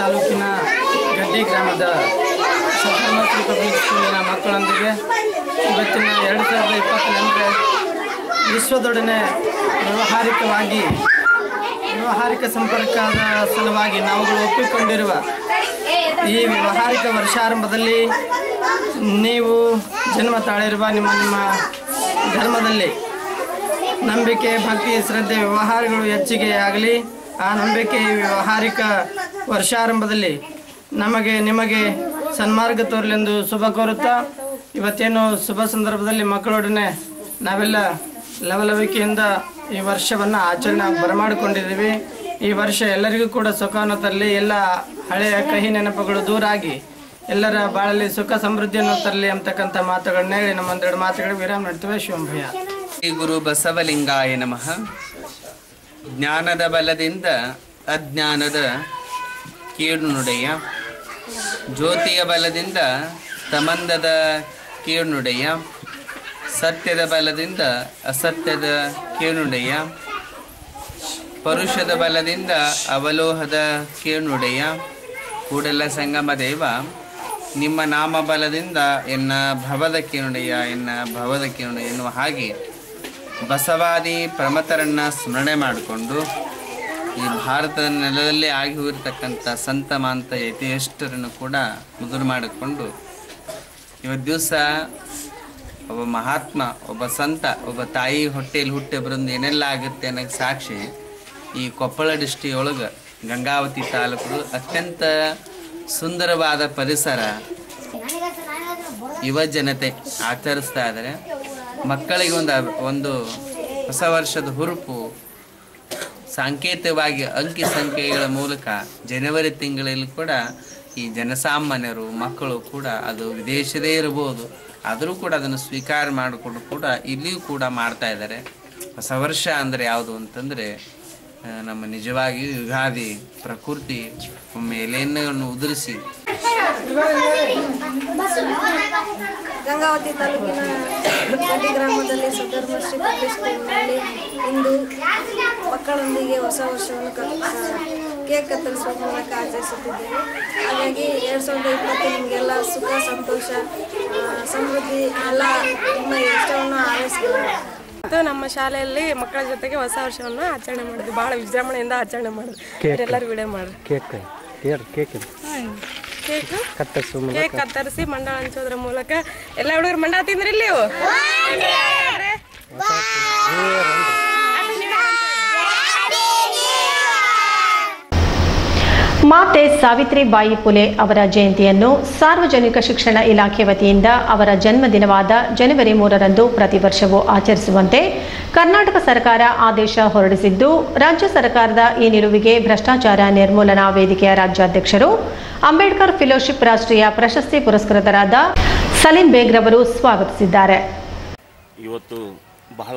ತಾಲೂಕಿನ ಗಡ್ಡಿ ಗ್ರಾಮದ ಸಫರ್ಮತ್ರಿ ಪಬ್ಲಿಕ್ ಸ್ಕೂಲಿನ ಮಕ್ಕಳೊಂದಿಗೆ ಇವತ್ತಿನ ಎರಡು ಸಾವಿರದ ಇಪ್ಪತ್ತರಂದರೆ ವಿಶ್ವದೊಡನೆ ವ್ಯಾವಹಾರಿಕವಾಗಿ ವ್ಯಾವಹಾರಿಕ ಸಂಪರ್ಕದ ಸಲುವಾಗಿ ನಾವುಗಳು ಒಪ್ಪಿಕೊಂಡಿರುವ ಈ ವ್ಯಾವಹಾರಿಕ ವರ್ಷಾರಂಭದಲ್ಲಿ ನೀವು ಜನ್ಮ ತಾಳಿರುವ ನಿಮ್ಮ ನಿಮ್ಮ ಧರ್ಮದಲ್ಲಿ ನಂಬಿಕೆ ಭಕ್ತಿ ಶ್ರದ್ಧೆ ವ್ಯವಹಾರಗಳು ಹೆಚ್ಚಿಗೆ ಆಗಲಿ ಆ ನಂಬಿಕೆ ಈ ವ್ಯಾವಹಾರಿಕ ವರ್ಷಾರಂಭದಲ್ಲಿ ನಮಗೆ ನಿಮಗೆ ಸನ್ಮಾರ್ಗ ತೋರಲೆಂದು ಶುಭ ಕೋರುತ್ತಾ ಇವತ್ತೇನು ಶುಭ ಸಂದರ್ಭದಲ್ಲಿ ಮಕ್ಕಳೊಡನೆ ನಾವೆಲ್ಲ ಲವಲವಿಕೆಯಿಂದ ಈ ವರ್ಷವನ್ನು ಆಚರಣೆ ಬರಮಾಡಿಕೊಂಡಿದ್ದೀವಿ ಈ ವರ್ಷ ಎಲ್ಲರಿಗೂ ಕೂಡ ಸುಖವನ್ನು ತರಲಿ ಎಲ್ಲ ಹಳೆಯ ಕಹಿ ನೆನಪುಗಳು ದೂರಾಗಿ ಎಲ್ಲರ ಬಾಳಲ್ಲಿ ಸುಖ ಸಮೃದ್ಧಿಯನ್ನು ತರಲಿ ಅಂತಕ್ಕಂಥ ಮಾತುಗಳನ್ನ ಹೇಳಿ ನಮ್ಮೊಂದೆರಡು ಮಾತುಗಳಿಗೆ ವಿರಾಮ ನೀಡ್ತೇವೆ ಶಿವಂಭಯ ಶ್ರೀ ಗುರು ಬಸವಲಿಂಗಾಯ ನಮಃ ಜ್ಞಾನದ ಬಲದಿಂದ ಅಜ್ಞಾನದ ಕೀಳುನುಡೆಯ ಜ್ಯೋತಿಯ ಬಲದಿಂದ ತಮಂದದ ಕೀಳುನುಡೆಯ ಸತ್ಯದ ಬಲದಿಂದ ಅಸತ್ಯದ ಕೀಳುನುಡೆಯ ಪರುಷದ ಬಲದಿಂದ ಅವಲೋಹದ ಕೀಳುನುಡೆಯ ಕೂಡಲ ಸಂಗಮ ದೇವ ನಿಮ್ಮ ನಾಮ ಬಲದಿಂದ ಎನ್ನ ಭವದ ಕಿರುಣೆಯ ಎನ್ನ ಭವದ ಕಿರುಣೆಯ ಎನ್ನುವ ಹಾಗೆ ಬಸವಾದಿ ಪ್ರಮತರನ್ನ ಸ್ಮರಣೆ ಮಾಡಿಕೊಂಡು ಈ ಭಾರತದ ನೆಲದಲ್ಲೇ ಆಗಿ ಹೋಗಿರ್ತಕ್ಕಂಥ ಸಂತ ಮಾಂತ ಯಥೇಷ್ಟರನ್ನು ಕೂಡ ಮುದುರು ಮಾಡಿಕೊಂಡು ಇವತ್ತು ದಿವಸ ಒಬ್ಬ ಮಹಾತ್ಮ ಒಬ್ಬ ಸಂತ ಒಬ್ಬ ತಾಯಿ ಹೊಟ್ಟೆಯಲ್ಲಿ ಹುಟ್ಟಿ ಬರೋದು ಏನೆಲ್ಲ ಆಗುತ್ತೆ ಅನ್ನೋಕ್ಕೆ ಸಾಕ್ಷಿ ಈ ಕೊಪ್ಪಳ ಡಿಸ್ಟ್ರಿಕ್ ಒಳಗೆ ಗಂಗಾವತಿ ತಾಲೂಕು ಅತ್ಯಂತ ಸುಂದರವಾದ ಪರಿಸರ ಯುವ ಜನತೆ ಆಚರಿಸ್ತಾ ಇದ್ದಾರೆ ಮಕ್ಕಳಿಗೆ ಒಂದು ಅಭ್- ಒಂದು ಹೊಸ ವರ್ಷದ ಹುರುಪು ಸಾಂಕೇತಿಕವಾಗಿ ಅಂಕಿ ಸಂಖ್ಯೆಗಳ ಮೂಲಕ ಜನವರಿ ತಿಂಗಳಲ್ಲಿ ಕೂಡ ಈ ಜನಸಾಮಾನ್ಯರು ಮಕ್ಕಳು ಕೂಡ ಅದು ವಿದೇಶದೇ ಇರಬಹುದು ಆದರೂ ಕೂಡ ಅದನ್ನು ಸ್ವೀಕಾರ ಮಾಡಿಕೊಂಡು ಕೂಡ ಇಲ್ಲಿಯೂ ಕೂಡ ಮಾಡ್ತಾ ಇದ್ದಾರೆ ಹೊಸ ವರ್ಷ ಅಂದರೆ ಯಾವುದು ಅಂತಂದರೆ ಆ, ನಮ್ಮ ನಿಜವಾಗಿಯೂ ಯುಗಾದಿ ಪ್ರಕೃತಿ ಒಮ್ಮೆ ಎಲೆಯನ್ನು ಉದುರಿಸಿ ಗಂಗಾವತಿ ತಾಲೂಕಿನ ಗಡ್ಡಿ ಗ್ರಾಮದಲ್ಲಿ ಸದರ್ಮ ಶ್ರೀ ಪಬ್ಲಿಕ್ ಸ್ಕೂಲ್ನಲ್ಲಿ ಇಂದು ಮಕ್ಕಳೊಂದಿಗೆ ಹೊಸ ವರ್ಷವನ್ನು ಕ- ಕೇಕ್ ಕತ್ತರಿಸುವ ಮೂಲಕ ಆಚರಿಸುತ್ತಿದ್ದೇವೆ ಹಾಗಾಗಿ ಎರಡು ಸಾವಿರದ ಇಪ್ಪತ್ತು ನಿಮಗೆಲ್ಲ ಸುಖ ಸಂತೋಷ ಆ, ಸಮೃದ್ಧಿ ಎಲ್ಲ ನಿಮ್ಮ ಇಷ್ಟವನ್ನು ಆರೈಸ್ಕೊಳ್ಳೋಣ ಮತ್ತು ನಮ್ಮ ಶಾಲೆಯಲ್ಲಿ ಮಕ್ಕಳ ಜೊತೆಗೆ ಹೊಸ ವರ್ಷವನ್ನು ಆಚರಣೆ ಮಾಡಿದ್ವಿ ಭಾಳ ವಿಜೃಂಭಣೆಯಿಂದ ಆಚರಣೆ ಮಾಡಿದ್ವಿ ಎಲ್ಲರೂ ವಿಡಿಯೋ ಮಾಡಿ ಕೇಕ್ ಹೇಳಿ ಕೇಕ್ ಕೇಕ್ ಕತ್ತರಿಸುವ ಮೂಲಕ ಕೇಕ್ ಕತ್ತರಿಸಿ ಮಂಡಳ ಹಂಚೋದ್ರ ಮೂಲಕ ಎಲ್ಲ ಹುಡುಗರು ಮಂಡಳ ತಿಂದ್ರಿ ಇಲ್ಲಿ ನೀವು ಮಾತೆ ಸಾವಿತ್ರಿಬಾಯಿ ಪುಲೆ ಅವರ ಜಯಂತಿಯನ್ನು ಸಾರ್ವಜನಿಕ ಶಿಕ್ಷಣ ಇಲಾಖೆ ವತಿಯಿಂದ ಅವರ ಜನ್ಮದಿನವಾದ ಜನವರಿ ಮೂರರಂದು ಪ್ರತಿ ವರ್ಷವೂ ಆಚರಿಸುವಂತೆ ಕರ್ನಾಟಕ ಸರ್ಕಾರ ಆದೇಶ ಹೊರಡಿಸಿದ್ದು ರಾಜ್ಯ ಸರ್ಕಾರದ ಈ ನಿಲುವಿಗೆ ಭ್ರಷ್ಟಾಚಾರ ನಿರ್ಮೂಲನಾ ವೇದಿಕೆಯ ರಾಜ್ಯಾಧ್ಯಕ್ಷರು ಅಂಬೇಡ್ಕರ್ ಫೆಲೋಶಿಪ್ ರಾಷ್ಟ್ರೀಯ ಪ್ರಶಸ್ತಿ ಪುರಸ್ಕೃತರಾದ ಸಲೀಂ ಬೇಗ್ ರವರು ಸ್ವಾಗತಿಸಿದ್ದಾರೆ ಇವತ್ತು ಬಹಳ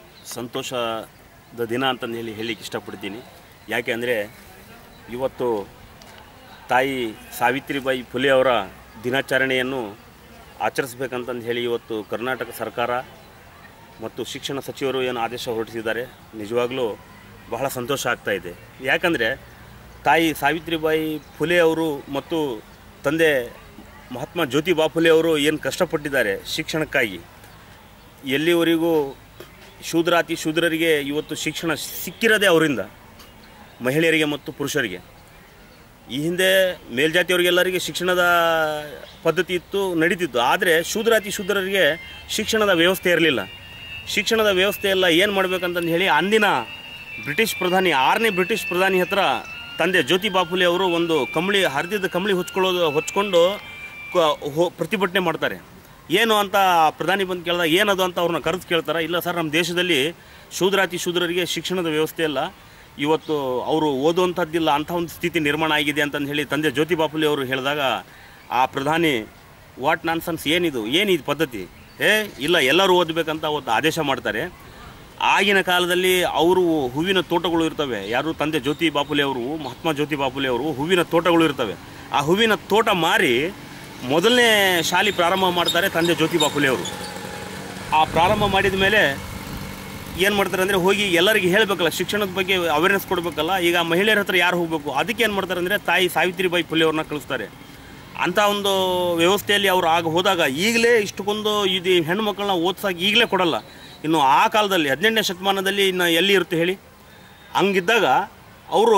ಸಂತೋಷದ ದಿನ ಅಂತಂದು ಹೇಳಿ ಹೇಳಲಿಕ್ಕೆ ಇಷ್ಟಪಡ್ತೀನಿ ಯಾಕೆ ಅಂದರೆ ಇವತ್ತು ತಾಯಿ ಸಾವಿತ್ರಿಬಾಯಿ ಫುಲೆ ಅವರ ದಿನಾಚರಣೆಯನ್ನು ಆಚರಿಸ್ಬೇಕಂತಂದು ಹೇಳಿ ಇವತ್ತು ಕರ್ನಾಟಕ ಸರ್ಕಾರ ಮತ್ತು ಶಿಕ್ಷಣ ಸಚಿವರು ಏನು ಆದೇಶ ಹೊರಡಿಸಿದ್ದಾರೆ ನಿಜವಾಗ್ಲೂ ಬಹಳ ಸಂತೋಷ ಆಗ್ತಾ ಇದೆ ಯಾಕಂದರೆ ತಾಯಿ ಸಾವಿತ್ರಿಬಾಯಿ ಫುಲೆ ಅವರು ಮತ್ತು ತಂದೆ ಮಹಾತ್ಮ ಜ್ಯೋತಿಬಾ ಫುಲೆ ಅವರು ಏನು ಕಷ್ಟಪಟ್ಟಿದ್ದಾರೆ ಶಿಕ್ಷಣಕ್ಕಾಗಿ ಎಲ್ಲಿವರೆಗೂ ಶೂದ್ರಾತಿ ಶೂದ್ರರಿಗೆ ಇವತ್ತು ಶಿಕ್ಷಣ ಸಿಕ್ಕಿರೋದೇ ಅವರಿಂದ ಮಹಿಳೆಯರಿಗೆ ಮತ್ತು ಪುರುಷರಿಗೆ ಈ ಹಿಂದೆ ಮೇಲ್ಜಾತಿಯವರಿಗೆಲ್ಲರಿಗೆ ಶಿಕ್ಷಣದ ಪದ್ಧತಿ ಇತ್ತು ನಡೀತಿತ್ತು ಆದರೆ ಶೂದ್ರಾತಿ ಶೂದ್ರರಿಗೆ ಶಿಕ್ಷಣದ ವ್ಯವಸ್ಥೆ ಇರಲಿಲ್ಲ ಶಿಕ್ಷಣದ ವ್ಯವಸ್ಥೆ ಎಲ್ಲ ಏನು ಮಾಡ್ಬೇಕಂತಂದು ಹೇಳಿ ಅಂದಿನ ಬ್ರಿಟಿಷ್ ಪ್ರಧಾನಿ ಆರನೇ ಬ್ರಿಟಿಷ್ ಪ್ರಧಾನಿ ಹತ್ರ ತಂದೆ ಜ್ಯೋತಿ ಬಾಪುಲೆ ಅವರು ಒಂದು ಕಂಬಳಿ ಹರಿದಿದ್ದ ಕಂಬಳಿ ಹೊಚ್ಕೊಳ್ಳೋದು ಹೊಚ್ಕೊಂಡು ಕ- ಹೋ ಪ್ರತಿಭಟನೆ ಮಾಡ್ತಾರೆ ಏನು ಅಂತ ಪ್ರಧಾನಿ ಬಂದು ಕೇಳಿದಾಗ ಏನದು ಅಂತ ಅವ್ರನ್ನ ಕರೆದು ಕೇಳ್ತಾರೆ ಇಲ್ಲ ಸರ್ ನಮ್ಮ ದೇಶದಲ್ಲಿ ಶೂದ್ರಾತಿ ಶೂದ್ರರಿಗೆ ಶಿಕ್ಷಣದ ವ್ಯವಸ್ಥೆ ಇಲ್ಲ ಇವತ್ತು ಅವರು ಓದುವಂಥದ್ದಿಲ್ಲ ಅಂಥ ಒಂದು ಸ್ಥಿತಿ ನಿರ್ಮಾಣ ಆಗಿದೆ ಅಂತಂದು ಹೇಳಿ ತಂದೆ ಜ್ಯೋತಿ ಬಾಪುಲೆ ಅವರು ಹೇಳಿದಾಗ ಆ ಪ್ರಧಾನಿ ವಾಟ್ ನಾನ್ಸನ್ಸ್ ಏನಿದು ಏನಿದು ಪದ್ಧತಿ ಏ ಇಲ್ಲ ಎಲ್ಲರೂ ಓದಬೇಕಂತ ಅವತ್ತು ಆದೇಶ ಮಾಡ್ತಾರೆ ಆಗಿನ ಕಾಲದಲ್ಲಿ ಅವರು ಹೂವಿನ ತೋಟಗಳು ಇರ್ತವೆ ಯಾರು ತಂದೆ ಜ್ಯೋತಿ ಬಾಪುಲೆ ಅವರು ಮಹಾತ್ಮ ಜ್ಯೋತಿ ಬಾಪುಲೆ ಅವರು ಹೂವಿನ ತೋಟಗಳು ಇರ್ತವೆ ಆ ಹೂವಿನ ತೋಟ ಮಾರಿ ಮೊದಲನೇ ಶಾಲೆ ಪ್ರಾರಂಭ ಮಾಡ್ತಾರೆ ತಂದೆ ಜ್ಯೋತಿ ಬಾಪುಲೆ ಅವರು ಆ ಪ್ರಾರಂಭ ಮಾಡಿದ ಮೇಲೆ ಏನು ಮಾಡ್ತಾರೆ ಅಂದರೆ ಹೋಗಿ ಎಲ್ಲರಿಗೆ ಹೇಳಬೇಕಲ್ಲ ಶಿಕ್ಷಣದ ಬಗ್ಗೆ ಅವೇರ್ನೆಸ್ ಕೊಡಬೇಕಲ್ಲ ಈಗ ಮಹಿಳೆಯರ ಹತ್ರ ಯಾರು ಹೋಗಬೇಕು ಅದಕ್ಕೆ ಏನು ಮಾಡ್ತಾರೆ ಅಂದರೆ ತಾಯಿ ಸಾವಿತ್ರಿಬಾಯಿ ಫುಲೆ ಅವ್ರನ್ನ ಕಳಿಸ್ತಾರೆ ಅಂಥ ಒಂದು ವ್ಯವಸ್ಥೆಯಲ್ಲಿ ಅವರು ಆಗ ಹೋದಾಗ ಈಗಲೇ ಇಷ್ಟಕ್ಕೊಂದು ಇದು ಹೆಣ್ಣು ಮಕ್ಕಳನ್ನ ಓದ್ಸಾಗಿ ಈಗಲೇ ಕೊಡಲ್ಲ ಇನ್ನು ಆ ಕಾಲದಲ್ಲಿ ಹದಿನೆಂಟನೇ ಶತಮಾನದಲ್ಲಿ ಇನ್ನು ಎಲ್ಲಿ ಇರುತ್ತೆ ಹೇಳಿ ಹಂಗಿದ್ದಾಗ ಅವರು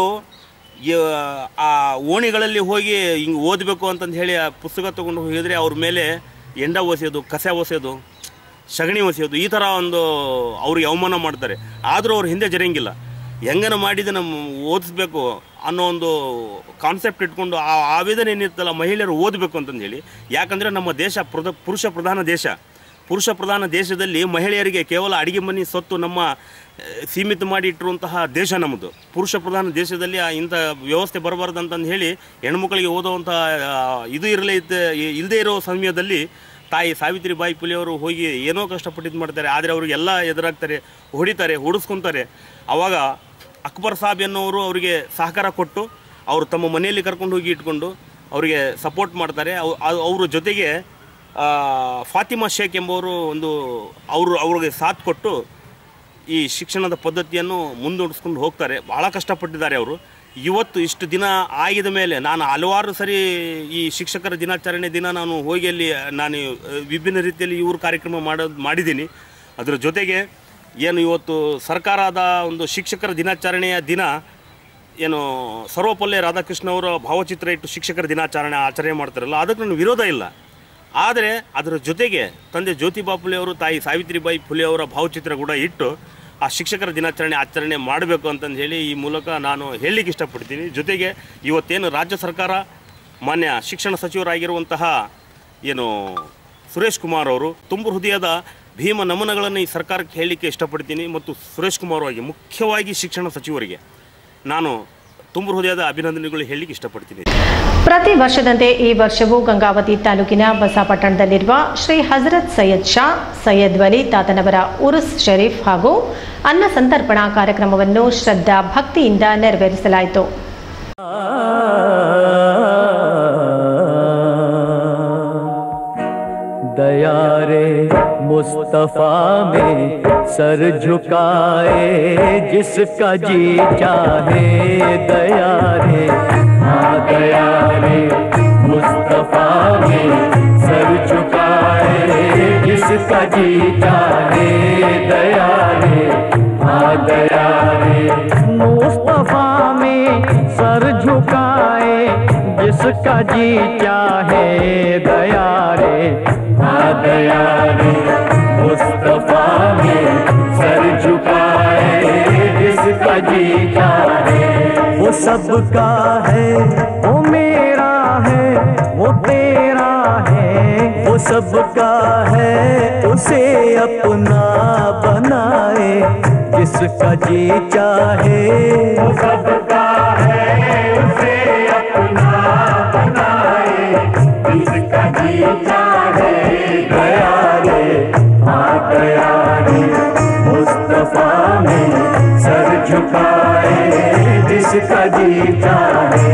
ಆ ಓಣಿಗಳಲ್ಲಿ ಹೋಗಿ ಹಿಂಗೆ ಓದಬೇಕು ಅಂತಂದು ಹೇಳಿ ಆ ಪುಸ್ತಕ ತೊಗೊಂಡು ಹೋಗಿದ್ರೆ ಅವ್ರ ಮೇಲೆ ಎಂಡ ಒಸೆಯೋದು ಕಸ ಒಸೆಯೋದು ಸಗಣಿ ಒಸೆಯೋದು ಈ ಥರ ಒಂದು ಅವ್ರಿಗೆ ಅವಮಾನ ಮಾಡ್ತಾರೆ ಆದರೂ ಅವ್ರು ಹಿಂದೆ ಜರಿಯಂಗಿಲ್ಲ ಹೆಂಗನ ಮಾಡಿದ ನಮ್ಮ ಓದಿಸ್ಬೇಕು ಅನ್ನೋ ಒಂದು ಕಾನ್ಸೆಪ್ಟ್ ಇಟ್ಕೊಂಡು ಆ ಆವೇದನೆ ಏನಿರ್ತಲ್ಲ ಮಹಿಳೆಯರು ಓದಬೇಕು ಅಂತಂದು ಹೇಳಿ ಯಾಕಂದರೆ ನಮ್ಮ ದೇಶ ಪ್ರಧ ಪುರುಷ ಪ್ರಧಾನ ದೇಶ ಪುರುಷ ಪ್ರಧಾನ ದೇಶದಲ್ಲಿ ಮಹಿಳೆಯರಿಗೆ ಕೇವಲ ಅಡಿಗೆ ಮನೆ ಸೊತ್ತು ನಮ್ಮ ಆ, ಸೀಮಿತ ಮಾಡಿ ಇಟ್ಟಿರುವಂತಹ ದೇಶ ನಮ್ಮದು ಪುರುಷ ಪ್ರಧಾನ ದೇಶದಲ್ಲಿ ಆ ಇಂಥ ವ್ಯವಸ್ಥೆ ಬರಬಾರ್ದು ಅಂತಂದು ಹೇಳಿ ಹೆಣ್ಮಕ್ಳಿಗೆ ಓದುವಂಥ ಆ, ಇದು ಇರಲೇ ಇದ್ದ ಇಲ್ಲದೇ ಇರೋ ಸಮಯದಲ್ಲಿ ತಾಯಿ ಸಾವಿತ್ರಿಬಾಯಿ ಫುಲೆ ಅವರು ಹೋಗಿ ಏನೋ ಕಷ್ಟಪಟ್ಟಿದ್ದು ಮಾಡ್ತಾರೆ ಆದರೆ ಅವರಿಗೆಲ್ಲ ಎದುರಾಗ್ತಾರೆ ಹೊಡಿತಾರೆ ಹೊಡಿಸ್ಕೊತಾರೆ ಆವಾಗ ಅಕ್ಬರ್ ಸಾಬ್ ಎನ್ನುವರು ಅವರಿಗೆ ಸಹಕಾರ ಕೊಟ್ಟು ಅವರು ತಮ್ಮ ಮನೆಯಲ್ಲಿ ಕರ್ಕೊಂಡು ಹೋಗಿ ಇಟ್ಕೊಂಡು ಅವರಿಗೆ ಸಪೋರ್ಟ್ ಮಾಡ್ತಾರೆ ಅವ್- ಅವ್- ಅವ್ರ ಜೊತೆಗೆ ಆ, ಫಾತಿಮಾ ಶೇಖ್ ಎಂಬುವರು ಒಂದು ಅವರು ಅವ್ರಿಗೆ ಸಾಥ್ ಕೊಟ್ಟು ಈ ಶಿಕ್ಷಣದ ಪದ್ಧತಿಯನ್ನು ಮುಂದೂಡಿಸ್ಕೊಂಡು ಹೋಗ್ತಾರೆ ಭಾಳ ಕಷ್ಟಪಟ್ಟಿದ್ದಾರೆ ಅವರು ಇವತ್ತು ಇಷ್ಟು ದಿನ ಆಗಿದ ಮೇಲೆ ನಾನು ಹಲವಾರು ಸರಿ ಈ ಶಿಕ್ಷಕರ ದಿನಾಚರಣೆ ದಿನ ನಾನು ಹೋಗಿ ಅಲ್ಲಿ ನಾನು ಆ, ವಿಭಿನ್ನ ರೀತಿಯಲ್ಲಿ ಇವ್ರ ಕಾರ್ಯಕ್ರಮ ಮಾಡೋದು ಮಾಡಿದ್ದೀನಿ ಅದರ ಜೊತೆಗೆ ಏನು ಇವತ್ತು ಸರ್ಕಾರದ ಒಂದು ಶಿಕ್ಷಕರ ದಿನಾಚರಣೆಯ ದಿನ ಏನು ಸರ್ವಪಲ್ಲೆ ರಾಧಾಕೃಷ್ಣ ಅವರ ಭಾವಚಿತ್ರ ಇಟ್ಟು ಶಿಕ್ಷಕರ ದಿನಾಚರಣೆ ಆಚರಣೆ ಮಾಡ್ತಾರಲ್ಲ ಅದಕ್ಕೆ ನನ್ನ ವಿರೋಧ ಇಲ್ಲ ಆದರೆ ಅದರ ಜೊತೆಗೆ ತಂದೆ ಜ್ಯೋತಿಬಾ ಫುಲೆ ಅವರು ತಾಯಿ ಸಾವಿತ್ರಿಬಾಯಿ ಫುಲೆ ಅವರ ಭಾವಚಿತ್ರ ಕೂಡ ಇಟ್ಟು ಆ ಶಿಕ್ಷಕರ ದಿನಾಚರಣೆ ಆಚರಣೆ ಮಾಡಬೇಕು ಅಂತಂದು ಹೇಳಿ ಈ ಮೂಲಕ ನಾನು ಹೇಳಲಿಕ್ಕೆ ಇಷ್ಟಪಡ್ತೀನಿ ಜೊತೆಗೆ ಇವತ್ತೇನು ರಾಜ್ಯ ಸರ್ಕಾರ ಮಾನ್ಯ ಶಿಕ್ಷಣ ಸಚಿವರಾಗಿರುವಂತಹ ಏನು ಸುರೇಶ್ ಕುಮಾರ್ ಅವರು ತುಂಬು ಹೃದಯದ ಭೀಮ ನಮನಗಳನ್ನು ಈ ಸರ್ಕಾರಕ್ಕೆ ಹೇಳಲಿಕ್ಕೆ ಇಷ್ಟಪಡ್ತೀನಿ ಮತ್ತು ಸುರೇಶ್ ಕುಮಾರ್ ಅವರಿಗೆ ಮುಖ್ಯವಾಗಿ ಶಿಕ್ಷಣ ಸಚಿವರಿಗೆ ನಾನು ತುಂಬು ಹೃದಯದ ಅಭಿನಂದನೆಗಳು ಹೇಳಲಿಕ್ಕೆ ಇಷ್ಟಪಡ್ತೀನಿ ಪ್ರತಿ ವರ್ಷದಂತೆ ಈ ವರ್ಷವೂ ಗಂಗಾವತಿ ತಾಲೂಕಿನ ಬಸಾಪಟ್ಟಣದಲ್ಲಿರುವ ಶ್ರೀ ಹಜರತ್ ಸೈಯದ್ ಶಾ ಸೈಯದ್ ವಲಿ ತಾತನವರ ಉರುಸ್ ಶರೀಫ್ ಹಾಗೂ ಅನ್ನ ಸಂತರ್ಪಣಾ ಕಾರ್ಯಕ್ರಮವನ್ನು ಶ್ರದ್ಧಾ ಭಕ್ತಿಯಿಂದ ನೆರವೇರಿಸಲಾಯಿತು दया रे मुस्तफा में सर झुकाए जिसका जी चाहे दया रे हाँ दया रे मुस्तफा में सर झुकाए जिसका जी चाहे दया रे हाँ दया रे मुस्तफा में सर झुकाए जिसका जी चाहे दया रे हाँ दया रे मुस्तफा में सर झुकाए जिसका जी चाहे वो सबका है वो मेरा है वो तेरा है वो सबका है उसे अपना बनाए जिसका जी चाहे वो सबका है उसे अपना बनाए जिसका जी चाहे गया रे हाँ गया रे मुस्तफा में सर झुकाए जिसका जी चाहे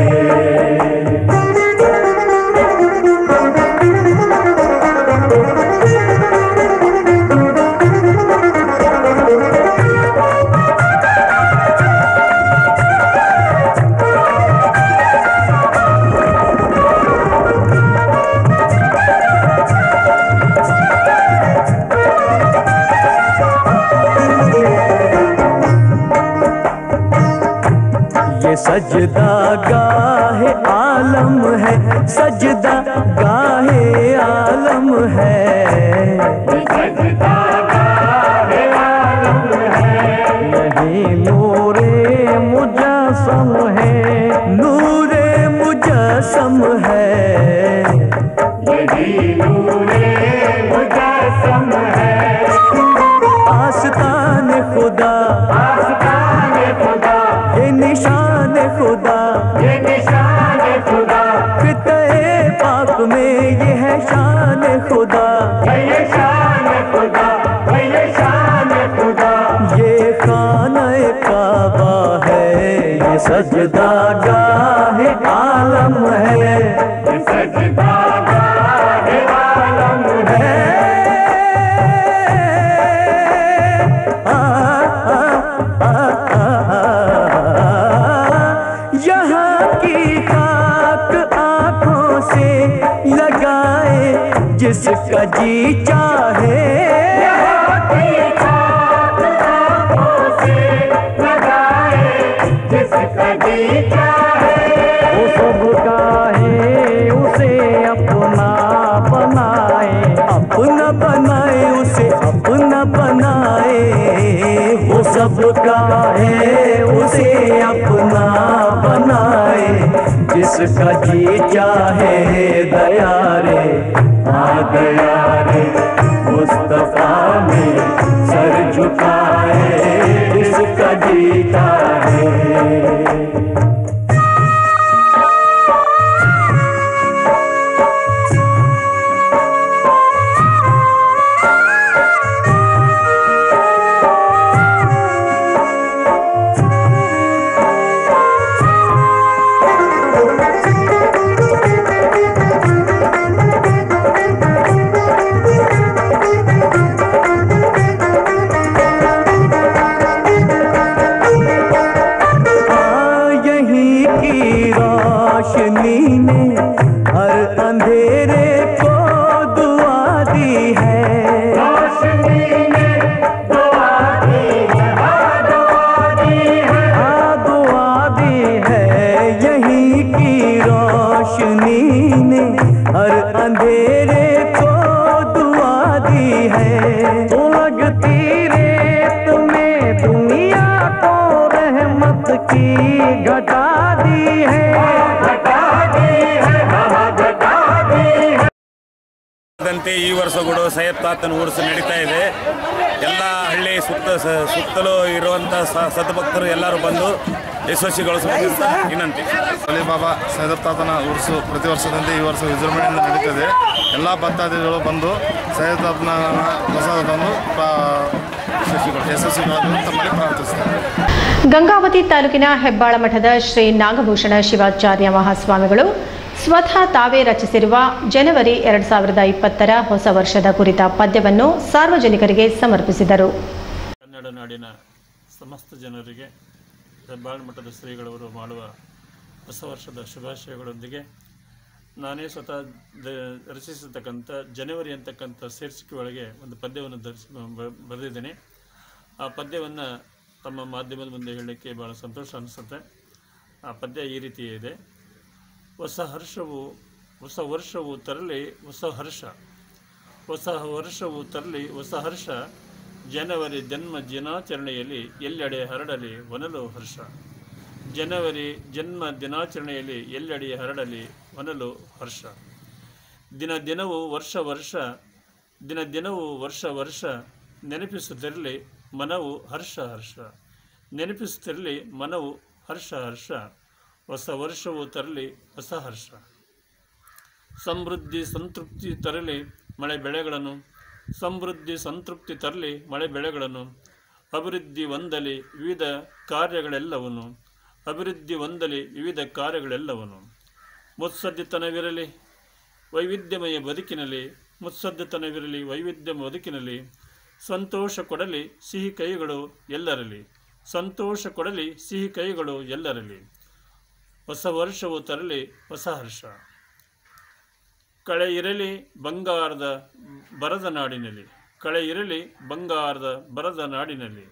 ये सजदा गाहे आलम है सजदा गाहे आलम है सजदा गाहे आलम है नहीं नूरे मुजसम है नूरे मुजसम है यही नूरे मुजसम है आस्तान खुदा आस्तान खुदा ये निशान खुदा ये निशान खुदा फिते पाक में ये है शान खुदा ये शान खुदा ये शान खुदा ये खाना काबा है ये सजदा गाह आलम है ये सजदा गाह आलम है आ जिसका जी चाहे वो सबका है उसे अपना बनाए अपना बनाए उसे अपना बनाए वो सबका है उसे अपना बनाए जिसका जी चाहे दया रे आ गया रे मुस्तफा में सर झुकाए जिसका जी चाहे हाँ, यहीं की रोशनी ने हर अंधेरे को दुआ दी है रोशनी ने दुआ दी है हाँ, दुआ दी है हाँ, दुआ दी है यहीं की रोशनी ने हर अंधेरे को दुआ दी है तो लगती रेत में दुनिया को रहमत की घटा दी है घटा दी है हाँ, घटा दी है ದಂತೆ ಈ ವರ್ಷ ಕೂಡ ಸೈಯದ್ ತಾತನ ಉರ್ಸ್ ನಡೀತಾ ಇದೆ ಎಲ್ಲ ಹಳ್ಳಿ ಸುತ್ತ ಸ- ಸುತ್ತಲೂ ಇರುವಂಥ ಸ- ಸದ್ಭಕ್ತರು ಎಲ್ಲರೂ ಬಂದು ಯಶಸ್ವಿಗೊಳಿಸಬೇಕಂತ ವಿನಂತಿ ಅಲಿಬಾಬಾ ಸೈದಪ್ ತಾತನ ಉರ್ಸು ಪ್ರತಿ ವರ್ಷದಂತೆ ಈ ವರ್ಷ ವಿಜೃಂಭಣೆಯಿಂದ ನಡೀತದೆ ಎಲ್ಲ ಭಕ್ತಾದಿಗಳು ಬಂದು ಸೈಯದ್ ತಾತನ ಪ್ರಸಾದ ತಂದು ಯಶಸ್ವಿಗೊಳಿಸಲು ತಮ್ಮಲ್ಲಿ ಪ್ರಾರ್ಥಿಸ್ತಾರೆ ಗಂಗಾವತಿ ತಾಲೂಕಿನ ಹೆಬ್ಬಾಳ ಮಠದ ಶ್ರೀ ನಾಗಭೂಷಣ ಶಿವಾಚಾರ್ಯ ಮಹಾಸ್ವಾಮಿಗಳು ಸ್ವತಃ ತಾವೇ ರಚಿಸಿರುವ ಜನವರಿ ಎರಡು ಸಾವಿರದ ಇಪ್ಪತ್ತರ ಹೊಸ ವರ್ಷದ ಕುರಿತ ಪದ್ಯವನ್ನು ಸಾರ್ವಜನಿಕರಿಗೆ ಸಮರ್ಪಿಸಿದರು ಕನ್ನಡ ನಾಡಿನ ಸಮಸ್ತ ಜನರಿಗೆ ಹೆಬ್ಬಾಳ ಮಠದ ಶ್ರೀಗಳವರು ಮಾಡುವ ಹೊಸ ವರ್ಷದ ಶುಭಾಶಯಗಳೊಂದಿಗೆ ನಾನೇ ಸ್ವತಃ ದ ರಚಿಸಿರ್ತಕ್ಕಂಥ ಜನವರಿ ಅಂತಕ್ಕಂಥ ಶೀರ್ಷಿಕೆ ಒಳಗೆ ಒಂದು ಪದ್ಯವನ್ನು ಧರಿಸಿ ಬ- ಬರೆದಿದ್ದೇನೆ ಆ ಪದ್ಯವನ್ನು ತಮ್ಮ ಮಾಧ್ಯಮದ ಮುಂದೆ ಹೇಳಲಿಕ್ಕೆ ಭಾಳ ಸಂತೋಷ ಅನಿಸುತ್ತೆ ಆ ಪದ್ಯ ಈ ರೀತಿ ಇದೆ ಹೊಸ ಹರ್ಷವು ಹೊಸ ವರ್ಷವು ತರಲಿ ಹೊಸ ಹರ್ಷ ಹೊಸ ವರ್ಷವು ತರಲಿ ಹೊಸ ಹರ್ಷ ಜನವರಿ ಜನ್ಮ ದಿನಾಚರಣೆಯಲ್ಲಿ ಎಲ್ಲೆಡೆ ಹರಡಲಿ ಹೊನಲು ಹರ್ಷ ಜನವರಿ ಜನ್ಮ ದಿನಾಚರಣೆಯಲ್ಲಿ ಎಲ್ಲೆಡೆ ಹರಡಲಿ ಹೊನಲು ಹರ್ಷ ದಿನ ದಿನವೂ ವರ್ಷ ವರ್ಷ ದಿನ ದಿನವೂ ವರ್ಷ ವರ್ಷ ನೆನಪಿಸುತ್ತಿರಲಿ ಮನವು ಹರ್ಷ ಹರ್ಷ ನೆನಪಿಸುತ್ತಿರಲಿ ಮನವು ಹರ್ಷ ಹರ್ಷ ಹೊಸ ವರ್ಷವು ತರಲಿ ಹೊಸ ಹರ್ಷ ಸಮೃದ್ಧಿ ಸಂತೃಪ್ತಿ ತರಲಿ ಮಳೆ ಬೆಳೆಗಳನ್ನು ಸಮೃದ್ಧಿ ಸಂತೃಪ್ತಿ ತರಲಿ ಮಳೆ ಬೆಳೆಗಳನ್ನು ಅಭಿವೃದ್ಧಿ ಹೊಂದಲಿ ವಿವಿಧ ಕಾರ್ಯಗಳೆಲ್ಲವನ್ನು ಅಭಿವೃದ್ಧಿ ಹೊಂದಲಿ ವಿವಿಧ ಕಾರ್ಯಗಳೆಲ್ಲವನ್ನು ಮುತ್ಸದ್ದಿತನವಿರಲಿ ವೈವಿಧ್ಯಮಯ ಬದುಕಿನಲ್ಲಿ ಮುತ್ಸದ್ದಿತನವಿರಲಿ ವೈವಿಧ್ಯಮಯ ಬದುಕಿನಲ್ಲಿ ಸಂತೋಷ ಕೊಡಲಿ ಸಿಹಿ ಕೈಗಳು ಎಲ್ಲರಲಿ ಸಂತೋಷ ಕೊಡಲಿ ಸಿಹಿ ಕೈಗಳು ಎಲ್ಲರಲಿ ಹೊಸ ವರ್ಷವು ತರಲಿ ಹೊಸ ಹರ್ಷ ಕಳೆ ಇರಲಿ ಬಂಗಾರದ ಬರದ ನಾಡಿನಲ್ಲಿ ಕಳೆ ಇರಲಿ ಬಂಗಾರದ ಬರದ ನಾಡಿನಲ್ಲಿ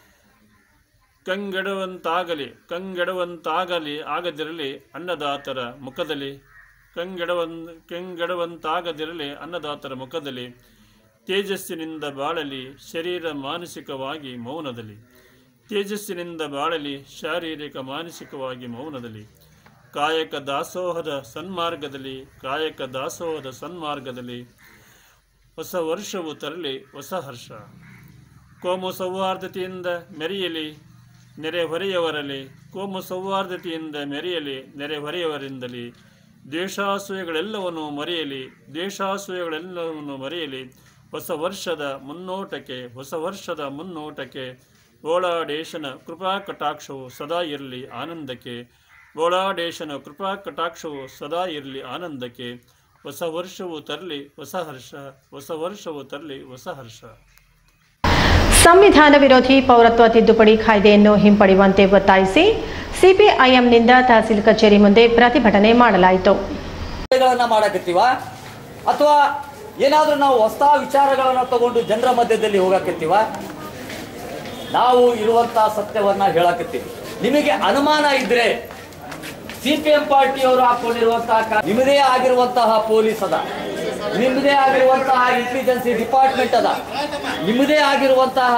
ಕಂಗೆಡುವಂತಾಗಲಿ ಕಂಗೆಡುವಂತಾಗಲಿ ಆಗದಿರಲಿ ಅನ್ನದಾತರ ಮುಖದಲ್ಲಿ ಕಂಗೆಡವನ್ ಕಂಗೆಡುವಂತಾಗದಿರಲಿ ಅನ್ನದಾತರ ಮುಖದಲ್ಲಿ ತೇಜಸ್ಸಿನಿಂದ ಬಾಳಲಿ ಶರೀರ ಮಾನಸಿಕವಾಗಿ ಮೌನದಲ್ಲಿ ತೇಜಸ್ಸಿನಿಂದ ಬಾಳಲಿ ಶಾರೀರಿಕ ಮಾನಸಿಕವಾಗಿ ಮೌನದಲ್ಲಿ ಕಾಯಕ ದಾಸೋಹದ ಸನ್ಮಾರ್ಗದಲ್ಲಿ ಕಾಯಕ ದಾಸೋಹದ ಸನ್ಮಾರ್ಗದಲ್ಲಿ ಹೊಸ ವರ್ಷವು ತರಲಿ ಹೊಸ ಹರ್ಷ ಕೋಮು ಸೌಹಾರ್ದತೆಯಿಂದ ಮೆರೆಯಲಿ ನೆರೆಹೊರೆಯವರಲ್ಲಿ ಕೋಮು ಸೌಹಾರ್ದತೆಯಿಂದ ಮೆರೆಯಲಿ ನೆರೆಹೊರೆಯವರಿಂದಲೇ ದ್ವೇಷಾಸೂಯೆಗಳೆಲ್ಲವನ್ನು ಮರೆಯಲಿ ದ್ವೇಷಾಸೂಯೆಗಳೆಲ್ಲವನ್ನು ಮರೆಯಲಿ ಹೊಸ ವರ್ಷದ ಮುನ್ನೋಟಕ್ಕೆ ಹೊಸ ವರ್ಷದ ಮುನ್ನೋಟಕ್ಕೆ ಓಳಾಡೇಶನ ಕೃಪಾ ಕಟಾಕ್ಷವು ಸದಾ ಇರಲಿ ಆನಂದಕ್ಕೆ ಓಳಾಡೇಶನ ಕೃಪಾ ಕಟಾಕ್ಷವು ಸದಾ ಇರಲಿ ಆನಂದಕ್ಕೆ ಹೊಸ ವರ್ಷವು ತರಲಿ ಹೊಸ ಹರ್ಷ ಹೊಸ ವರ್ಷವು ತರಲಿ ಹೊಸ ಹರ್ಷ ಸಂವಿಧಾನ ವಿರೋಧಿ ಪೌರತ್ವ ತಿದ್ದುಪಡಿ ಕಾಯ್ದೆಯನ್ನು ಹಿಂಪಡೆಯುವಂತೆ ಒತ್ತಾಯಿಸಿ ಸಿಪಿಐಎಂನಿಂದ ತಹಸೀಲ್ ಕಚೇರಿ ಮುಂದೆ ಪ್ರತಿಭಟನೆ ಮಾಡಲಾಯಿತು ಗಳನ್ನ ಮಾಡಕತ್ತೀವ ಅಥವಾ ಏನಾದರೂ ನಾವು ಹೊಸ ವಿಚಾರಗಳನ್ನು ತಗೊಂಡು ಜನರ ಮಧ್ಯದಲ್ಲಿ ಹೋಗಕತ್ತೀವ ನಾವು ಇರುವಂತಹ ಸತ್ಯವನ್ನ ಹೇಳಕತ್ತೀವಿ ನಿಮಗೆ ಅನುಮಾನ ಇದ್ರೆ ಸಿ ಪಿ ಎಂ ಪಾರ್ಟಿಯವರು ಹಾಕೊಂಡಿರುವಂತಹ ಕ- ನಿಮ್ಮದೇ ಆಗಿರುವಂತಹ ಪೊಲೀಸ್ ಅದ ನಿಮ್ಮದೇ ಆಗಿರುವಂತಹ ಇಂಟೆಲಿಜೆನ್ಸಿ ಡಿಪಾರ್ಟ್ಮೆಂಟ್ ಅದ ನಿಮ್ಮದೇ ಆಗಿರುವಂತಹ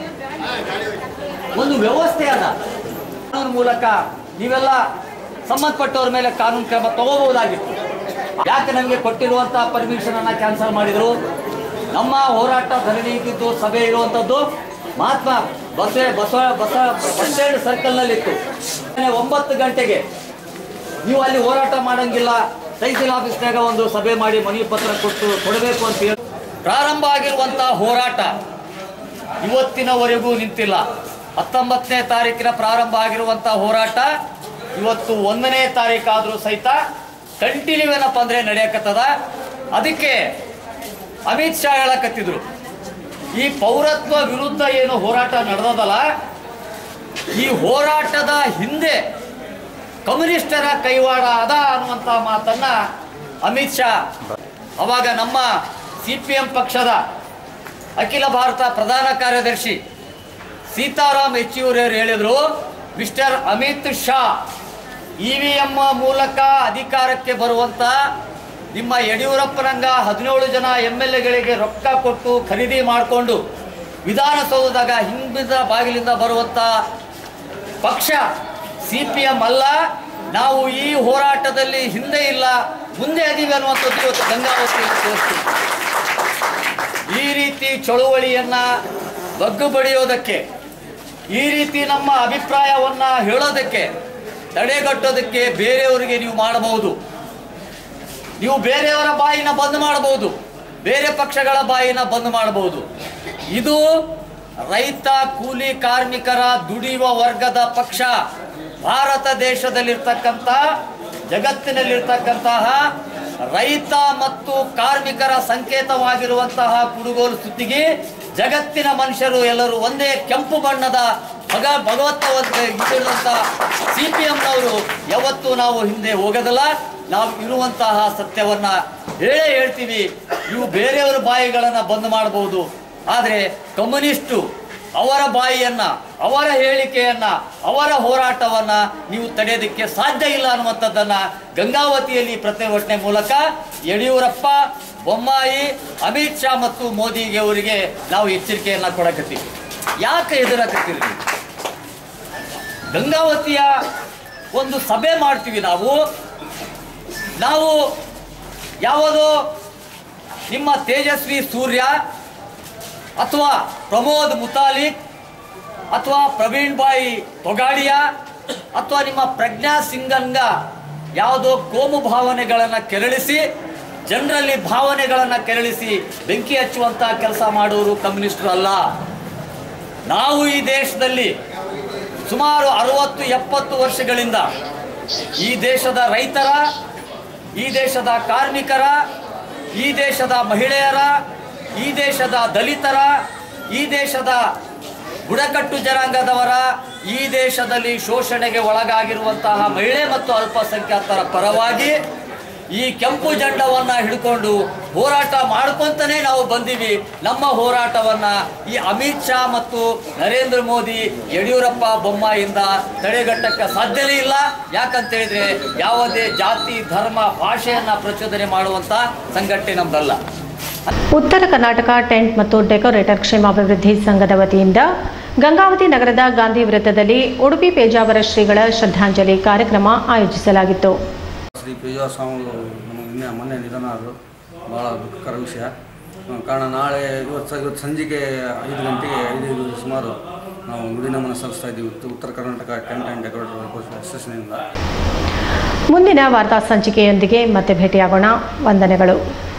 ಒಂದು ವ್ಯವಸ್ಥೆ ಅದ ಕಾನೂನು ಮೂಲಕ ನೀವೆಲ್ಲ ಸಂಬಂಧಪಟ್ಟವ್ರ ಮೇಲೆ ಕಾನೂನು ಕ್ರಮ ತಗೋಬಹುದಾಗಿತ್ತು ಯಾಕೆ ನಮಗೆ ಕೊಟ್ಟಿರುವಂತಹ ಪರ್ಮಿಷನ್ ಅನ್ನ ಕ್ಯಾನ್ಸಲ್ ಮಾಡಿದ್ರು ನಮ್ಮ ಹೋರಾಟ ಧರಣಿ ಇದ್ದಿದ್ದು ಸಭೆ ಇರುವಂತದ್ದು ಮಹಾತ್ಮ ಬಸವ ಬಸವ ಬಸ ಬಸ್ ಸ್ಟ್ಯಾಂಡ್ ಸರ್ಕಲ್ನಲ್ಲಿ ಇತ್ತು ಒಂಬತ್ತು ಗಂಟೆಗೆ ನೀವು ಅಲ್ಲಿ ಹೋರಾಟ ಮಾಡಂಗಿಲ್ಲ ತಹಸೀಲ್ ಆಫೀಸ್ನಾಗ ಒಂದು ಸಭೆ ಮಾಡಿ ಮನವಿ ಪತ್ರ ಕೊಟ್ಟು ಕೊಡಬೇಕು ಅಂತ ಹೇಳಿ ಪ್ರಾರಂಭ ಆಗಿರುವಂತಹ ಹೋರಾಟ ಇವತ್ತಿನವರೆಗೂ ನಿಂತಿಲ್ಲ ಹತ್ತೊಂಬತ್ತನೇ ತಾರೀಕಿನ ಪ್ರಾರಂಭ ಆಗಿರುವಂತಹ ಹೋರಾಟ ಇವತ್ತು ಒಂದನೇ ತಾರೀಕಾದ್ರೂ ಸಹಿತ ಕಂಟಿನ್ಯೂ ಏನಪ್ಪ ಅಂದ್ರೆ ನಡೆಯಕತ್ತದ ಅದಕ್ಕೆ ಅಮಿತ್ ಶಾ ಹೇಳಕತ್ತಿದ್ರು ಈ ಪೌರತ್ವ ವಿರುದ್ಧ ಏನು ಹೋರಾಟ ನಡೆದದಲ್ಲ ಈ ಹೋರಾಟದ ಹಿಂದೆ ಕಮ್ಯುನಿಸ್ಟರ ಕೈವಾಡ ಅದ ಅನ್ನುವಂಥ ಮಾತನ್ನ ಅಮಿತ್ ಶಾ ಅವಾಗ ನಮ್ಮ ಸಿ ಪಿ ಎಂ ಪಕ್ಷದ ಅಖಿಲ ಭಾರತ ಪ್ರಧಾನ ಕಾರ್ಯದರ್ಶಿ ಸೀತಾರಾಮ್ ಯೆಚೂರಿಯವರು ಹೇಳಿದ್ರು mister Amit Shah E V M ಮೂಲಕ ಅಧಿಕಾರಕ್ಕೆ ಬರುವಂತ ನಿಮ್ಮ ಯಡಿಯೂರಪ್ಪನಂಗ ಹದಿನೇಳು ಜನ ಎಮ್ ಎಲ್ ಎಗಳಿಗೆ ರೊಕ್ಕ ಕೊಟ್ಟು ಖರೀದಿ ಮಾಡಿಕೊಂಡು ವಿಧಾನಸೌಧದಾಗ ಹಿಂದಿನ ಬಾಗಿಲಿಂದ ಬರುವಂತ ಪಕ್ಷ ಸಿ ಪಿ ಎಂ ಅಲ್ಲ ನಾವು ಈ ಹೋರಾಟದಲ್ಲಿ ಹಿಂದೆ ಇಲ್ಲ ಮುಂದೆ ಅದೀವಿ ಅನ್ನುವಂಥದ್ದು ಇವತ್ತು ಗಂಗಾವತಿಯಲ್ಲಿ ತೋರಿಸ್ತೀವಿ ಈ ರೀತಿ ಚಳುವಳಿಯನ್ನ ಬಗ್ಗು ಬಡಿಯೋದಕ್ಕೆ ಈ ರೀತಿ ನಮ್ಮ ಅಭಿಪ್ರಾಯವನ್ನ ಹೇಳೋದಕ್ಕೆ ತಡೆಗಟ್ಟೋದಕ್ಕೆ ಬೇರೆಯವರಿಗೆ ನೀವು ಮಾಡಬಹುದು ನೀವು ಬೇರೆಯವರ ಬಾಯಿನ ಬಂದ್ ಮಾಡಬಹುದು ಬೇರೆ ಪಕ್ಷಗಳ ಬಾಯಿನ ಬಂದ್ ಮಾಡಬಹುದು ಇದು ರೈತ ಕೂಲಿ ಕಾರ್ಮಿಕರ ದುಡಿಯುವ ವರ್ಗದ ಪಕ್ಷ ಭಾರತ ದೇಶದಲ್ಲಿರ್ತಕ್ಕಂಥ ಜಗತ್ತಿನಲ್ಲಿರ್ತಕ್ಕಂತಹ ರೈತ ಮತ್ತು ಕಾರ್ಮಿಕರ ಸಂಕೇತವಾಗಿರುವಂತಹ ಕುಡುಗೋಲು ಸುತ್ತಿಗೆ ಜಗತ್ತಿನ ಮನುಷ್ಯರು ಎಲ್ಲರೂ ಒಂದೇ ಕೆಂಪು ಬಣ್ಣದ ಭಗ ಭಗವತ್ತವಂತ ಸಿ ಪಿ ಎಂನವರು ಯಾವತ್ತೂ ನಾವು ಹಿಂದೆ ಹೋಗೋದಿಲ್ಲ ನಾವು ಇರುವಂತಹ ಸತ್ಯವನ್ನ ಹೇಳೇ ಹೇಳ್ತೀವಿ ಇವು ಬೇರೆಯವರ ಬಾಯಿಗಳನ್ನ ಬಂದ್ ಮಾಡಬಹುದು ಆದರೆ ಕಮ್ಯುನಿಸ್ಟು ಅವರ ಬಾಯಿಯನ್ನ ಅವರ ಹೇಳಿಕೆಯನ್ನ ಅವರ ಹೋರಾಟವನ್ನ ನೀವು ತಡೆಯೋದಕ್ಕೆ ಸಾಧ್ಯ ಇಲ್ಲ ಅನ್ನುವಂಥದ್ದನ್ನ ಗಂಗಾವತಿಯಲ್ಲಿ ಪ್ರತಿಭಟನೆ ಮೂಲಕ ಯಡಿಯೂರಪ್ಪ ಬೊಮ್ಮಾಯಿ ಅಮಿತ್ ಶಾ ಮತ್ತು ಮೋದಿಗೆ ಅವರಿಗೆ ನಾವು ಎಚ್ಚರಿಕೆಯನ್ನ ಕೊಡಕತ್ತೀವಿ ಯಾಕೆ ಎದುರಾಕತ್ತೀರಿ ನೀವು? ಗಂಗಾವತಿಯ ಒಂದು ಸಭೆ ಮಾಡ್ತೀವಿ ನಾವು ನಾವು ಯಾವುದೋ ನಿಮ್ಮ ತೇಜಸ್ವಿ ಸೂರ್ಯ ಅಥವಾ ಪ್ರಮೋದ್ ಮುತಾಲಿಕ್ ಅಥವಾ ಪ್ರವೀಣ್ ಬಾಯಿ ತೊಗಾಡಿಯಾ ಅಥವಾ ನಿಮ್ಮ ಪ್ರಜ್ಞಾ ಸಿಂಗಂಗ ಯಾವುದೋ ಕೋಮು ಭಾವನೆಗಳನ್ನು ಕೆರಳಿಸಿ ಜನರಲ್ಲಿ ಭಾವನೆಗಳನ್ನು ಕೆರಳಿಸಿ ಬೆಂಕಿ ಹಚ್ಚುವಂತಹ ಕೆಲಸ ಮಾಡುವವರು ಕಮ್ಯುನಿಸ್ಟರು ಅಲ್ಲ ನಾವು ಈ ದೇಶದಲ್ಲಿ ಸುಮಾರು ಅರವತ್ತು ಎಪ್ಪತ್ತು ವರ್ಷಗಳಿಂದ ಈ ದೇಶದ ರೈತರ ಈ ದೇಶದ ಕಾರ್ಮಿಕರ ಈ ದೇಶದ ಮಹಿಳೆಯರ ಈ ದೇಶದ ದಲಿತರ ಈ ದೇಶದ ಬುಡಕಟ್ಟು ಜನಾಂಗದವರ ಈ ದೇಶದಲ್ಲಿ ಶೋಷಣೆಗೆ ಒಳಗಾಗಿರುವಂತಹ ಮಹಿಳೆ ಮತ್ತು ಅಲ್ಪಸಂಖ್ಯಾತರ ಪರವಾಗಿ ಈ ಕೆಂಪು ಜೆಂಡವನ್ನ ಹಿಡ್ಕೊಂಡು ಹೋರಾಟ ಮಾಡ್ಕೊಂತಾನೆ ನಾವು ಬಂದೀವಿ ನಮ್ಮ ಹೋರಾಟವನ್ನ ಈ ಅಮಿತ್ ಶಾ ಮತ್ತು ನರೇಂದ್ರ ಮೋದಿ ಯಡಿಯೂರಪ್ಪ ಬೊಮ್ಮಾಯಿಂದ ತಡೆಗಟ್ಟಕ್ಕೆ ಸಾಧ್ಯನೇ ಇಲ್ಲ ಯಾಕಂತ ಹೇಳಿದ್ರೆ ಯಾವುದೇ ಜಾತಿ ಧರ್ಮ ಭಾಷೆಯನ್ನ ಪ್ರಚೋದನೆ ಮಾಡುವಂತ ಸಂಘಟನೆ ನಮ್ದಲ್ಲ ಉತ್ತರ ಕರ್ನಾಟಕ ಟೆಂಟ್ ಮತ್ತು ಡೆಕೋರೇಟರ್ ಕ್ಷೇಮಾಭಿವೃದ್ಧಿ ಸಂಘದ ವತಿಯಿಂದ ಗಂಗಾವತಿ ನಗರದ ಗಾಂಧಿ ವೃತ್ತದಲ್ಲಿ ಉಡುಪಿ ಪೇಜಾವರ ಶ್ರೀಗಳ ಶ್ರದ್ಧಾಂಜಲಿ ಕಾರ್ಯಕ್ರಮ ಆಯೋಜಿಸಲಾಗಿತ್ತು ಶ್ರೀ ಪೇಜಾವ ಸ್ವಾಮಿಗಳು ನಮಗೆ ನಿನ್ನೆ ಮೊನ್ನೆ ನಿಧನ ಆದರು ಭಾಳ ದುಃಖಕರ ವಿಷಯ ಆ, ಕಾರಣ ನಾಳೆ ಇವತ್ತು ಸ- ಇವತ್ತು ಸಂಜೆಗೆ ಐದು ಗಂಟೆಗೆ ಐದು ಸುಮಾರು ನಾವು ನುಡಿ ನಮನ ಸಲ್ಲಿಸ್ತಾ ಇದ್ದೀವಿ ಉತ್ತ- ಉತ್ತರ ಕರ್ನಾಟಕ ಟೆಂಟ್ ಆ್ಯಂಡ್ ಡೆಕೋರೇಟರ್ ಅಸೋಸಿಯೇಷನಿಂದ ಮುಂದಿನ ವಾರ್ತಾ ಸಂಚಿಕೆಯೊಂದಿಗೆ ಮತ್ತೆ ಭೇಟಿಯಾಗೋಣ ವಂದನೆಗಳು